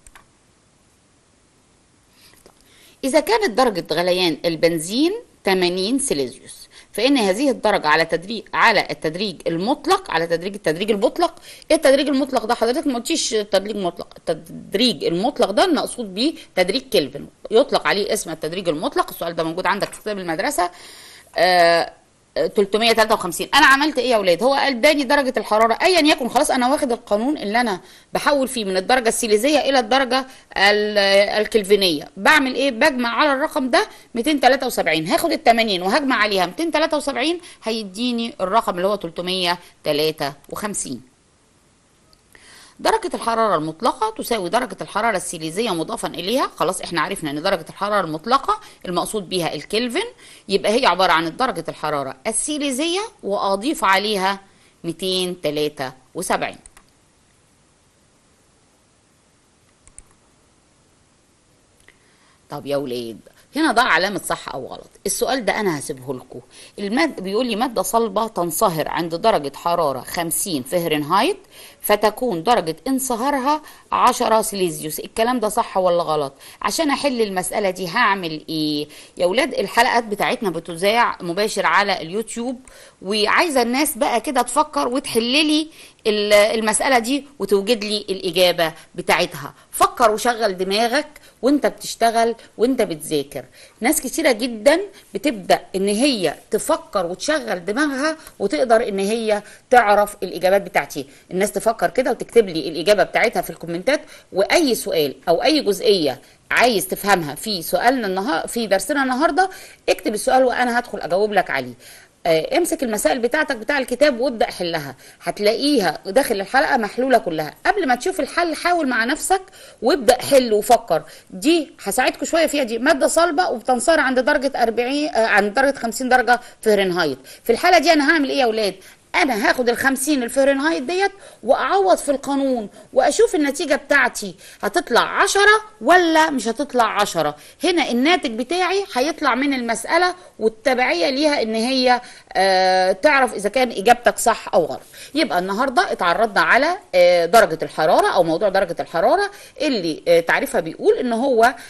إذا كانت درجة غليان البنزين 80 سيليزيوس فإن هذه الدرجة على تدريج على التدريج المطلق على تدريج التدريج المطلق إيه التدريج المطلق ده حضرتك ما قلتيش تدريج مطلق التدريج المطلق ده المقصود بيه تدريج كلفن يطلق عليه اسم التدريج المطلق السؤال ده موجود عندك في كتاب المدرسة آه 353 انا عملت ايه يا اولاد هو قال اداني درجه الحراره ايا يكن خلاص انا واخد القانون اللي انا بحول فيه من الدرجه السيليزيه الى الدرجه ال- الكلفينيه بعمل ايه بجمع على الرقم ده 273 هاخد ال 80 وهجمع عليها 273 هيديني الرقم اللي هو 353 درجة الحرارة المطلقة تساوي درجة الحرارة السيليزية مضافا إليها خلاص احنا عرفنا ان درجة الحرارة المطلقة المقصود بيها الكلفن يبقى هي عبارة عن درجة الحرارة السيليزية وأضيف عليها 273 طب يا ولاد هنا ضع علامة صح أو غلط السؤال ده أنا هسيبه لكم الماد بيقول لي مادة صلبة تنصهر عند درجة حرارة 50 فهرنهايت فتكون درجة انصهارها 10 سيليزيوس الكلام ده صح ولا غلط عشان أحل المسألة دي هعمل إيه يا ولاد الحلقات بتاعتنا بتذاع مباشر على اليوتيوب وعايزة الناس بقى كده تفكر وتحللي ال- المسألة دي وتوجد لي الإجابة بتاعتها فكر وشغل دماغك وانت بتشتغل وانت بتذاكر ناس كتيرة جدا بتبدأ ان هي تفكر وتشغل دماغها وتقدر ان هي تعرف الاجابات بتاعتي الناس تفكر كده وتكتب لي الاجابة بتاعتها في الكومنتات واي سؤال او اي جزئية عايز تفهمها في سؤالنا النهار في درسنا النهارده اكتب السؤال وانا هدخل اجاوب لك عليه آه، امسك المسائل بتاعتك بتاع الكتاب وابدا حلها هتلاقيها داخل الحلقه محلوله كلها قبل ما تشوف الحل حاول مع نفسك وابدا حل وفكر دي هساعدكم شويه فيها دي ماده صلبه وبتنصهر عند درجه 40 آه، عند درجه 50 درجه فهرنهايت في الحاله دي انا هعمل ايه يا اولاد انا هاخد ال 50 الفهرنهايت ديت واعوض في القانون واشوف النتيجه بتاعتي هتطلع 10 ولا مش هتطلع 10 هنا الناتج بتاعي هيطلع من المساله والتبعيه ليها ان هي آه تعرف اذا كان اجابتك صح او غلط يبقى النهارده اتعرضنا على آه درجه الحراره او موضوع درجه الحراره اللي آه تعريفها بيقول ان هو آه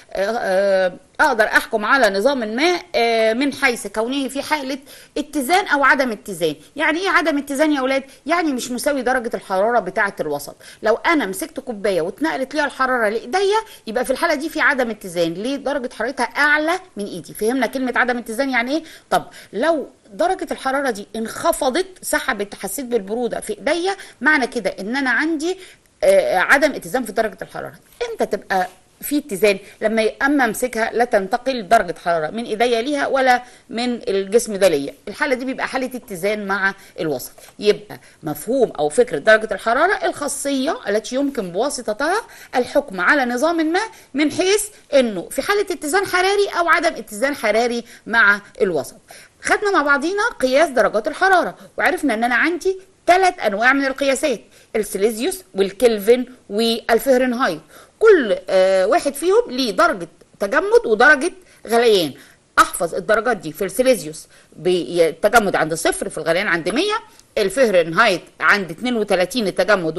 آه اقدر احكم على نظام ما آه، من حيث كونه في حاله اتزان او عدم اتزان يعني ايه عدم اتزان يا اولاد يعني مش مساوي درجه الحراره بتاعه الوسط لو انا مسكت كوبايه واتنقلت ليها الحراره لايديا يبقى في الحاله دي في عدم اتزان ليه درجه حرارتها اعلى من ايدي فهمنا كلمه عدم اتزان يعني ايه طب لو درجة الحرارة دي انخفضت سحبت حسيت بالبرودة في ايديا معنى كده ان انا عندي آه، عدم اتزان في درجة الحرارة امتى تبقى في اتزان لما اما امسكها لا تنتقل درجه حراره من ايديا ليها ولا من الجسم ده ليا الحاله دي بيبقى حاله اتزان مع الوسط يبقى مفهوم او فكره درجه الحراره الخاصيه التي يمكن بواسطتها الحكم على نظام ما من حيث انه في حاله اتزان حراري او عدم اتزان حراري مع الوسط خدنا مع بعضينا قياس درجات الحراره وعرفنا ان انا عندي ثلاث انواع من القياسات السيليزيوس والكلفن والفهرنهايت كل آه واحد فيهم ليه درجة تجمد ودرجة غليان احفظ الدرجات دي في السيليزيوس بالتجمد عند صفر في الغليان عند 100 الفهرنهايت عند 32 التجمد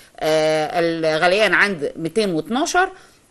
والغليان عند 212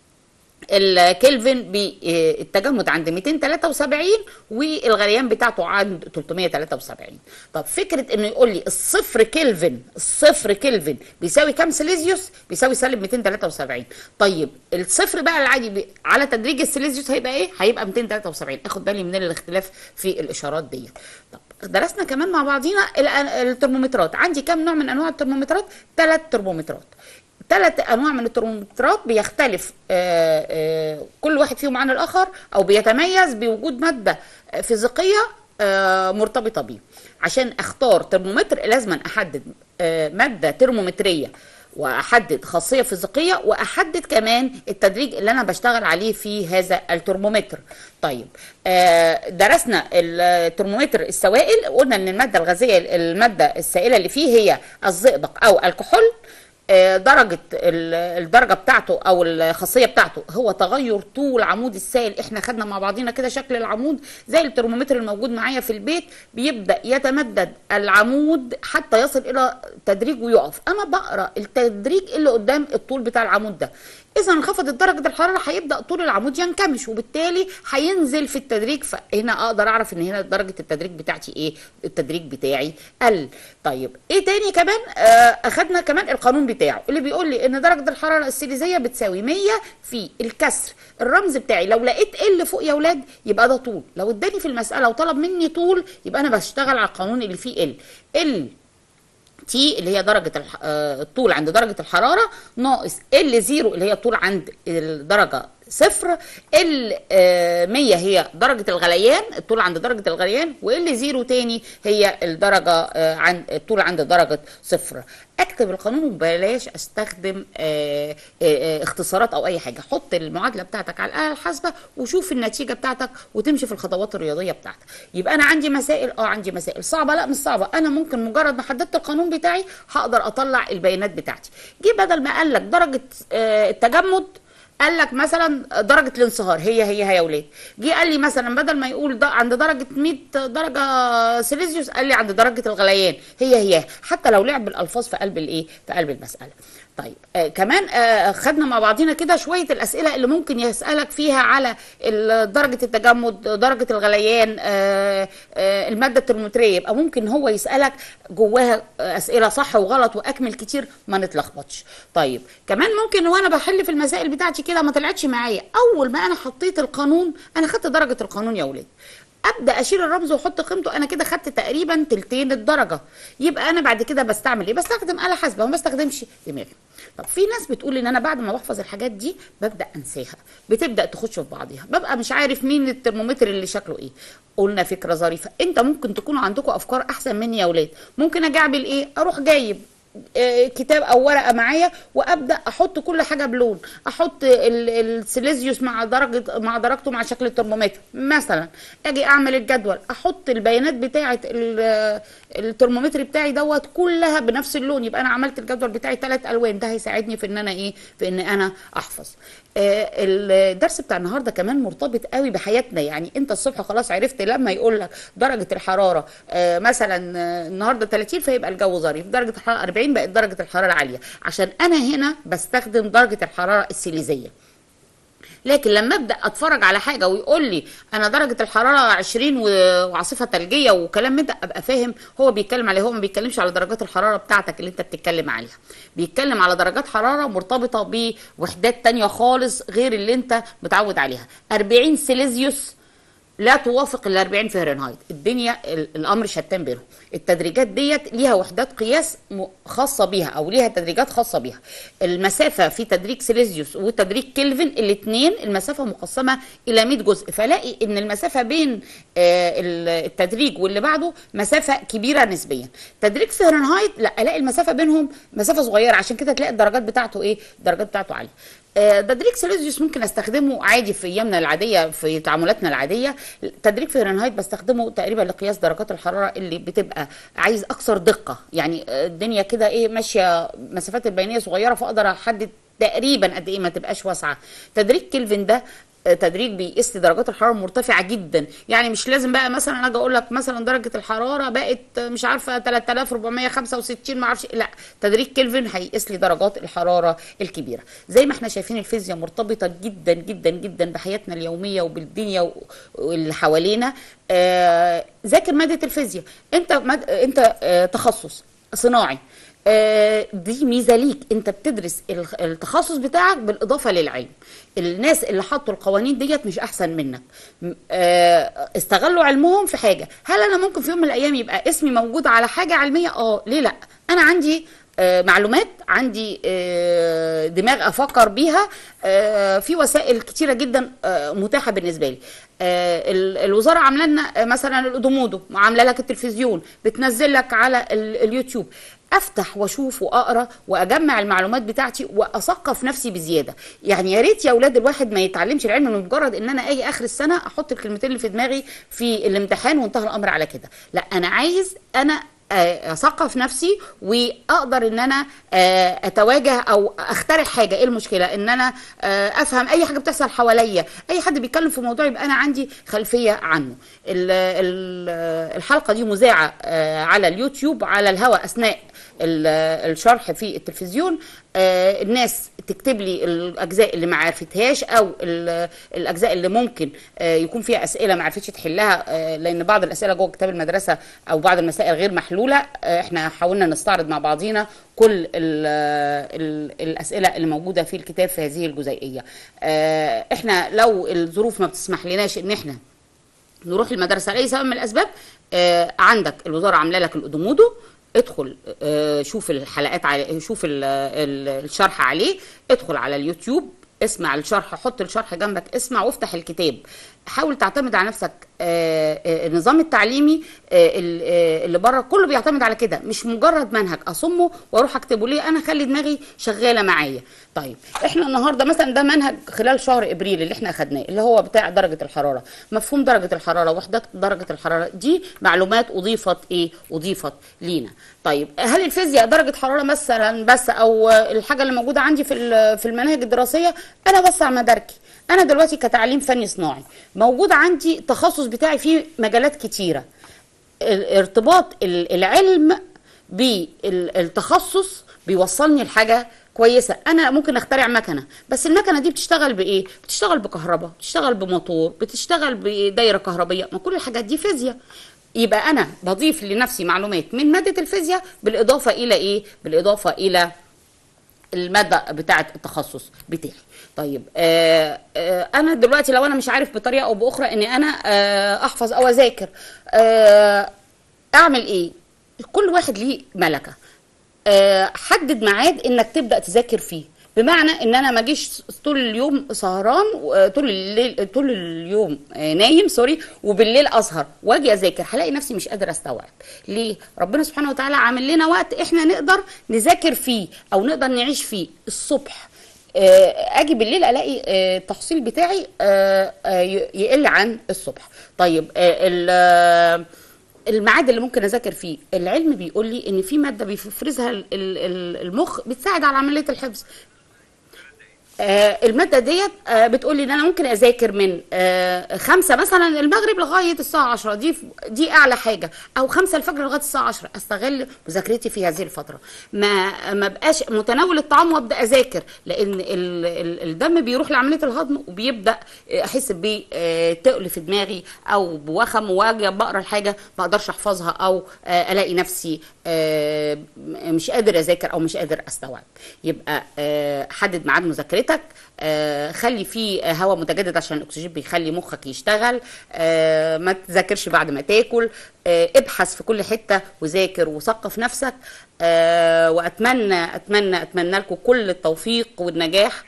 الكلفن بالتجمد عند 273 والغليان بتاعته عند 373 طب فكره انه يقول لي الصفر كلفن الصفر كلفن بيساوي كام سيليزيوس بيساوي سالب 273 طيب الصفر بقى العادي بي- على تدريج السيليزيوس هيبقى ايه هيبقى 273 اخد بالي من الاختلاف في الاشارات ديت طب درسنا كمان مع بعضينا ال- الترمومترات عندي كام نوع من انواع الترمومترات ثلاث ترمومترات ثلاث انواع من الترمومترات بيختلف آه، آه، كل واحد فيهم عن الاخر او بيتميز بوجود ماده فيزيقيه آه، مرتبطه بيه عشان اختار ترمومتر لازم احدد آه، ماده ترمومتريه واحدد خاصيه فيزيقيه واحدد كمان التدريج اللي انا بشتغل عليه في هذا الترمومتر طيب آه، درسنا الترمومتر السوائل قلنا ان الماده الغازيه الماده السائله اللي فيه هي الزئبق او الكحول آه، درجة ال- الدرجة بتاعته أو الخاصية بتاعته هو تغير طول عمود السائل احنا خدنا مع بعضينا كده شكل العمود زي الترمومتر الموجود معايا في البيت بيبدأ يتمدد العمود حتى يصل إلى تدريج ويقف أنا بقرأ التدريج اللي قدام الطول بتاع العمود ده إذا انخفضت درجة الحرارة هيبدأ طول العمود ينكمش وبالتالي هينزل في التدريج فهنا أقدر أعرف إن هنا درجة التدريج بتاعتي إيه التدريج بتاعي قل طيب إيه تاني كمان آه أخدنا كمان القانون بتاعه اللي بيقول لي إن درجة الحرارة السيليزية بتساوي 100 في الكسر الرمز بتاعي لو لقيت ال فوق يا ولاد يبقى ده طول لو اداني في المسألة وطلب مني طول يبقى أنا بشتغل على القانون اللي فيه ال ال تي اللي هي درجة الح... آه، الطول عند درجة الحرارة ناقص ال زيرو اللي هي الطول عند الدرجة صفر ال 100 هي درجة الغليان الطول عند درجة الغليان وال زيرو تاني هي الدرجة آه، عند الطول عند درجة صفر اكتب القانون وبلاش استخدم آه، آه، آه، اختصارات او اي حاجة حط المعادلة بتاعتك على الآلة الحاسبة وشوف النتيجة بتاعتك وتمشي في الخطوات الرياضية بتاعتك يبقى انا عندي مسائل اه عندي مسائل صعبة لا مش صعبة انا ممكن مجرد ما حددت القانون بتاعي هقدر اطلع البيانات بتاعتي جه بدل ما قال لك درجة آه، التجمد قال لك مثلا درجة الانصهار هي هي هي يا ولاد جه قال لي مثلا بدل ما يقول ده عند درجة 100 درجة سيليزيوس قال لي عند درجة الغليان هي هي حتى لو لعب بالألفاظ في قلب الايه في قلب المسألة طيب آه كمان آه خدنا مع بعضينا كده شوية الأسئلة اللي ممكن يسألك فيها على ال- درجة التجمد درجة الغليان آه آه المادة الترمومترية يبقى ممكن هو يسألك جواها أسئلة صح وغلط وأكمل كتير ما نتلخبطش طيب كمان ممكن وانا بحل في المسائل بتاعتي كده ما طلعتش معايا اول ما انا حطيت القانون انا خدت درجة القانون يا ولاد ابدا اشيل الرمز واحط قيمته انا كده خدت تقريبا تلتين الدرجه يبقى انا بعد كده بستعمل ايه بستخدم آلة حاسبه وما بستخدمش دماغي طب في ناس بتقول ان انا بعد ما بحفظ الحاجات دي ببدا انساها بتبدا تخش في بعضها ببقى مش عارف مين الترمومتر اللي شكله ايه قلنا فكره ظريفه انت ممكن تكون عندكم افكار احسن مني يا ولاد ممكن اجي اعمل ايه اروح جايب آه، كتاب او ورقه معايا وابدا احط كل حاجه بلون احط ال- السيليزيوس مع درجه مع درجته مع شكل الترمومتر مثلا اجي اعمل الجدول احط البيانات بتاعه ال- الترمومتر بتاعي دوت كلها بنفس اللون يبقى انا عملت الجدول بتاعي ثلاث الوان ده هيساعدني في ان انا ايه في ان انا احفظ آه، الدرس بتاع النهارده كمان مرتبط قوي بحياتنا يعني انت الصبح خلاص عرفت لما يقول لك درجه الحراره آه، مثلا آه، النهارده 30 فيبقى الجو ظريف درجه الحراره 40 بقت درجه الحراره عاليه عشان انا هنا بستخدم درجه الحراره السيليزيه لكن لما ابدا اتفرج على حاجه ويقول لي انا درجه الحراره 20 و- وعاصفه ثلجيه وكلام من ده ابقى فاهم هو بيتكلم عليه هو ما بيتكلمش على درجات الحراره بتاعتك اللي انت بتتكلم عليها بيتكلم على درجات حراره مرتبطه بوحدات تانية خالص غير اللي انت متعود عليها 40 سيليزيوس لا توافق ال 40 فهرنهايت الدنيا ال- الامر شتان بينهم التدريجات ديت ليها وحدات قياس م- خاصه بيها او ليها تدريجات خاصه بيها المسافه في تدريج سيليزيوس وتدريج كلفن الاثنين المسافه مقسمه الى 100 جزء فلاقي ان المسافه بين آه، ال- التدريج واللي بعده مسافه كبيره نسبيا تدريج فهرنهايت لا الاقي المسافه بينهم مسافه صغيره عشان كده تلاقي الدرجات بتاعته ايه الدرجات بتاعته عاليه آه، تدريج سيليزيوس ممكن استخدمه عادي في ايامنا العاديه في تعاملاتنا العاديه تدريج فهرنهايت بستخدمه تقريبا لقياس درجات الحراره اللي بتبقى عايز اكثر دقه يعني آه، الدنيا كده ايه ماشيه مسافات البيانيه صغيره فاقدر احدد تقريبا قد ايه ما تبقاش واسعه تدريج كلفن ده آه، تدريج بيقيس لي درجات الحراره مرتفعه جدا يعني مش لازم بقى مثلا اجي اقول لك مثلا درجه الحراره بقت آه، مش عارفه 3465 ما اعرفش لا تدريج كلفن هيقيس لي درجات الحراره الكبيره زي ما احنا شايفين الفيزياء مرتبطه جدا جدا جدا بحياتنا اليوميه وبالدنيا و- واللي حوالينا آه، ذاكر ماده الفيزياء انت مد... انت آه، تخصص صناعي آه، دي ميزه ليك انت بتدرس الخ- التخصص بتاعك بالاضافه للعلم الناس اللي حطوا القوانين ديت مش احسن منك م- آه، استغلوا علمهم في حاجه هل انا ممكن في يوم من الايام يبقى اسمي موجود على حاجه علميه اه ليه لا انا عندي آه، معلومات عندي آه، دماغ افكر بيها آه، في وسائل كتيره جدا آه، متاحه بالنسبه لي آه، ال- الوزاره عامله لنا آه، مثلا الاودومودو عامله لك التلفزيون بتنزل لك على ال- اليوتيوب افتح واشوف واقرا واجمع المعلومات بتاعتي واثقف نفسي بزياده يعني يا ريت يا اولاد الواحد ما يتعلمش العلم من مجرد ان انا اجي اخر السنه احط الكلمتين اللي في دماغي في الامتحان وانتهى الامر على كده لا انا عايز انا آه، اثقف نفسي واقدر ان انا آه، اتواجه او اخترع حاجه ايه المشكله ان انا آه، افهم اي حاجه بتحصل حواليا اي حد بيتكلم في موضوع يبقى انا عندي خلفيه عنه ال- ال- الحلقه دي مذاعه آه، على اليوتيوب على الهواء اثناء ال- الشرح في التلفزيون آه، الناس تكتب لي الاجزاء اللي ما عرفتهاش او ال- الاجزاء اللي ممكن آه، يكون فيها اسئله ما عرفتش تحلها آه، لان بعض الاسئله جوه كتاب المدرسه او بعض المسائل غير محلوله آه، احنا حاولنا نستعرض مع بعضينا كل ال ال الاسئله اللي موجوده في الكتاب في هذه الجزئيه آه، احنا لو الظروف ما بتسمح لناش ان احنا نروح المدرسه لاي سبب من الاسباب آه عندك الوزاره عامله لك الاودومودو ادخل آه شوف الحلقات على شوف ال ال الشرح عليه ادخل على اليوتيوب اسمع الشرح حط الشرح جنبك اسمع وافتح الكتاب حاول تعتمد على نفسك آه، آه، النظام التعليمي آه، ال- آه، اللي بره كله بيعتمد على كده مش مجرد منهج اصمه واروح اكتبه ليه انا اخلي دماغي شغاله معايا طيب احنا النهارده مثلا ده منهج خلال شهر ابريل اللي احنا اخدناه اللي هو بتاع درجه الحراره مفهوم درجه الحراره وحدات درجه الحراره دي معلومات اضيفت ايه اضيفت لينا طيب هل الفيزياء درجه حراره مثلا بس او الحاجه اللي موجوده عندي في ال- في المناهج الدراسيه انا بس على مداركي انا دلوقتي كتعليم فني صناعي موجود عندي التخصص بتاعي فيه مجالات كتيره ال- ارتباط ال- العلم بالتخصص بيوصلني لحاجه كويسه انا ممكن اخترع مكنه بس المكنه دي بتشتغل بايه بتشتغل بكهرباء بتشتغل بموتور بتشتغل بدايره كهربيه ما كل الحاجات دي فيزياء يبقى انا بضيف لنفسي معلومات من ماده الفيزياء بالاضافه الى ايه بالاضافه الى الماده بتاعه التخصص بتاعي طيب آه آه انا دلوقتي لو انا مش عارف بطريقه او باخرى اني انا آه احفظ او اذاكر آه اعمل ايه كل واحد ليه ملكه آه حدد ميعاد انك تبدا تذاكر فيه بمعنى ان انا ما اجيش طول اليوم سهران و- طول الليل طول اليوم آه، نايم سوري وبالليل اسهر واجي اذاكر هلاقي نفسي مش قادر استوعب ليه ربنا سبحانه وتعالى عامل لنا وقت احنا نقدر نذاكر فيه او نقدر نعيش فيه الصبح آه، اجي بالليل الاقي آه، التحصيل بتاعي آه، آه، ي- يقل عن الصبح طيب آه، ال- آه، الميعاد اللي ممكن اذاكر فيه العلم بيقول لي ان في ماده بيفرزها ال- ال- المخ بتساعد على عمليه الحفظ آه، المادة ديت آه، بتقول لي ان انا ممكن اذاكر من آه، خمسة مثلا المغرب لغاية الساعة عشرة دي دي اعلى حاجة او خمسة الفجر لغاية الساعة عشرة استغل مذاكرتي في هذه الفترة ما ما بقاش متناول الطعام وابدا اذاكر لان ال- ال- الدم بيروح لعملية الهضم وبيبدا احس بتقل في دماغي او بوخم واجي بقرا الحاجة ما اقدرش احفظها او آه، الاقي نفسي آه، مش قادر اذاكر او مش قادر استوعب يبقى آه، حدد ميعاد مذاكرتك آه، خلي فيه هواء متجدد عشان الاكسجين بيخلي مخك يشتغل آه، ما تذاكرش بعد ما تاكل آه، ابحث في كل حته وذاكر وثقف نفسك آه، واتمنى اتمنى اتمنى لكم كل التوفيق والنجاح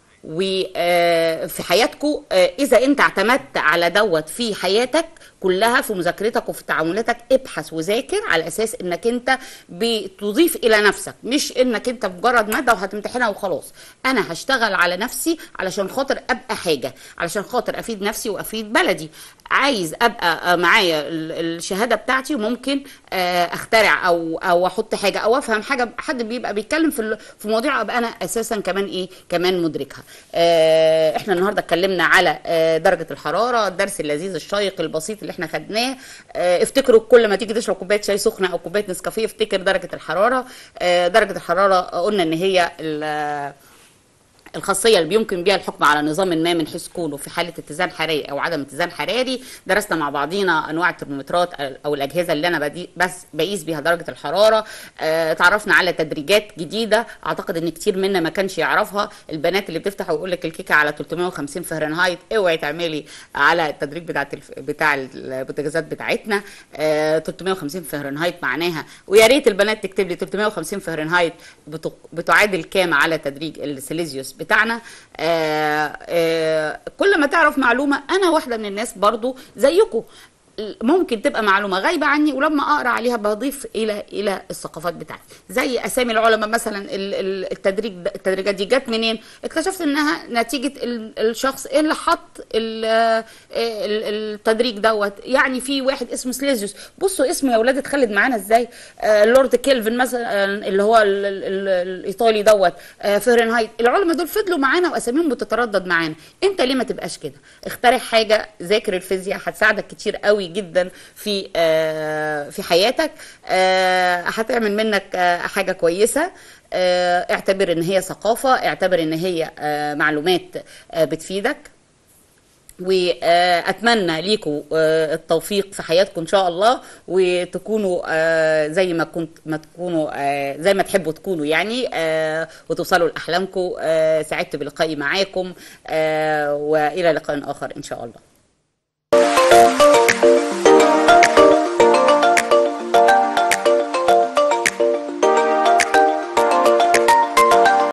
وفي حياتكم اذا انت اعتمدت على دوت في حياتك كلها في مذاكرتك وفي تعاملاتك ابحث وذاكر على اساس انك انت بتضيف الى نفسك مش انك انت مجرد ماده وهتمتحنها وخلاص انا هشتغل على نفسي علشان خاطر ابقى حاجه علشان خاطر افيد نفسي وافيد بلدي عايز ابقى معايا ال- الشهاده بتاعتي وممكن آه، اخترع او او احط حاجه او افهم حاجه حد بيبقى بيتكلم في ال- في مواضيع ابقى انا اساسا كمان ايه كمان مدركها آه، احنا النهارده اتكلمنا على آه، درجه الحراره الدرس اللذيذ الشيق البسيط اللي احنا خدناه آه، افتكروا كل ما تيجي تشرب كوبايه شاي سخنه او كوبايه نسكافيه افتكر درجه الحراره آه، درجه الحراره قلنا ان هي ال- الخاصيه اللي بيمكن بها الحكم على نظام ما من حيث كونه في حاله اتزان حراري او عدم اتزان حراري درسنا مع بعضينا انواع الترمومترات او الاجهزه اللي انا بدي بس بقيس بيها درجه الحراره آه، تعرفنا على تدريجات جديده اعتقد ان كتير منا ما كانش يعرفها البنات اللي بتفتح ويقول لك الكيكه على 350 فهرنهايت اوعي تعملي على التدريج بتاع الف... بتاع البوتاجازات بتاعتنا آه، 350 فهرنهايت معناها ويا ريت البنات تكتب لي 350 فهرنهايت بت... بتعادل كام على تدريج السيليزيوس بتاعنا آه، آه، كل ما تعرف معلومه انا واحده من الناس برضو زيكم ممكن تبقى معلومه غايبه عني ولما اقرا عليها بضيف الى الى الثقافات بتاعتي زي اسامي العلماء مثلا ال- ال- التدريج التدريجات دي جت منين اكتشفت انها نتيجه ال- الشخص اللي حط ال- ال- التدريج دوت يعني في واحد اسمه سليزيوس بصوا اسمه يا اولاد اتخلد معانا ازاي آه لورد كيلفن مثلا اللي هو ال- ال- ال- الايطالي دوت آه فهرنهايت العلماء دول فضلوا معانا واساميهم بتتردد معانا انت ليه ما تبقاش كده اخترع حاجه ذاكر الفيزياء هتساعدك كتير قوي جدا في آه في حياتك آه هتعمل منك آه حاجه كويسه آه اعتبر ان هي ثقافه اعتبر ان هي آه معلومات آه بتفيدك واتمنى ليكم التوفيق في حياتكم ان شاء الله وتكونوا آه، زي ما كنت ما تكونوا آه، زي ما تحبوا تكونوا يعني آه، وتوصلوا لاحلامكم آه، سعدت بلقائي معاكم آه، والى لقاء اخر ان شاء الله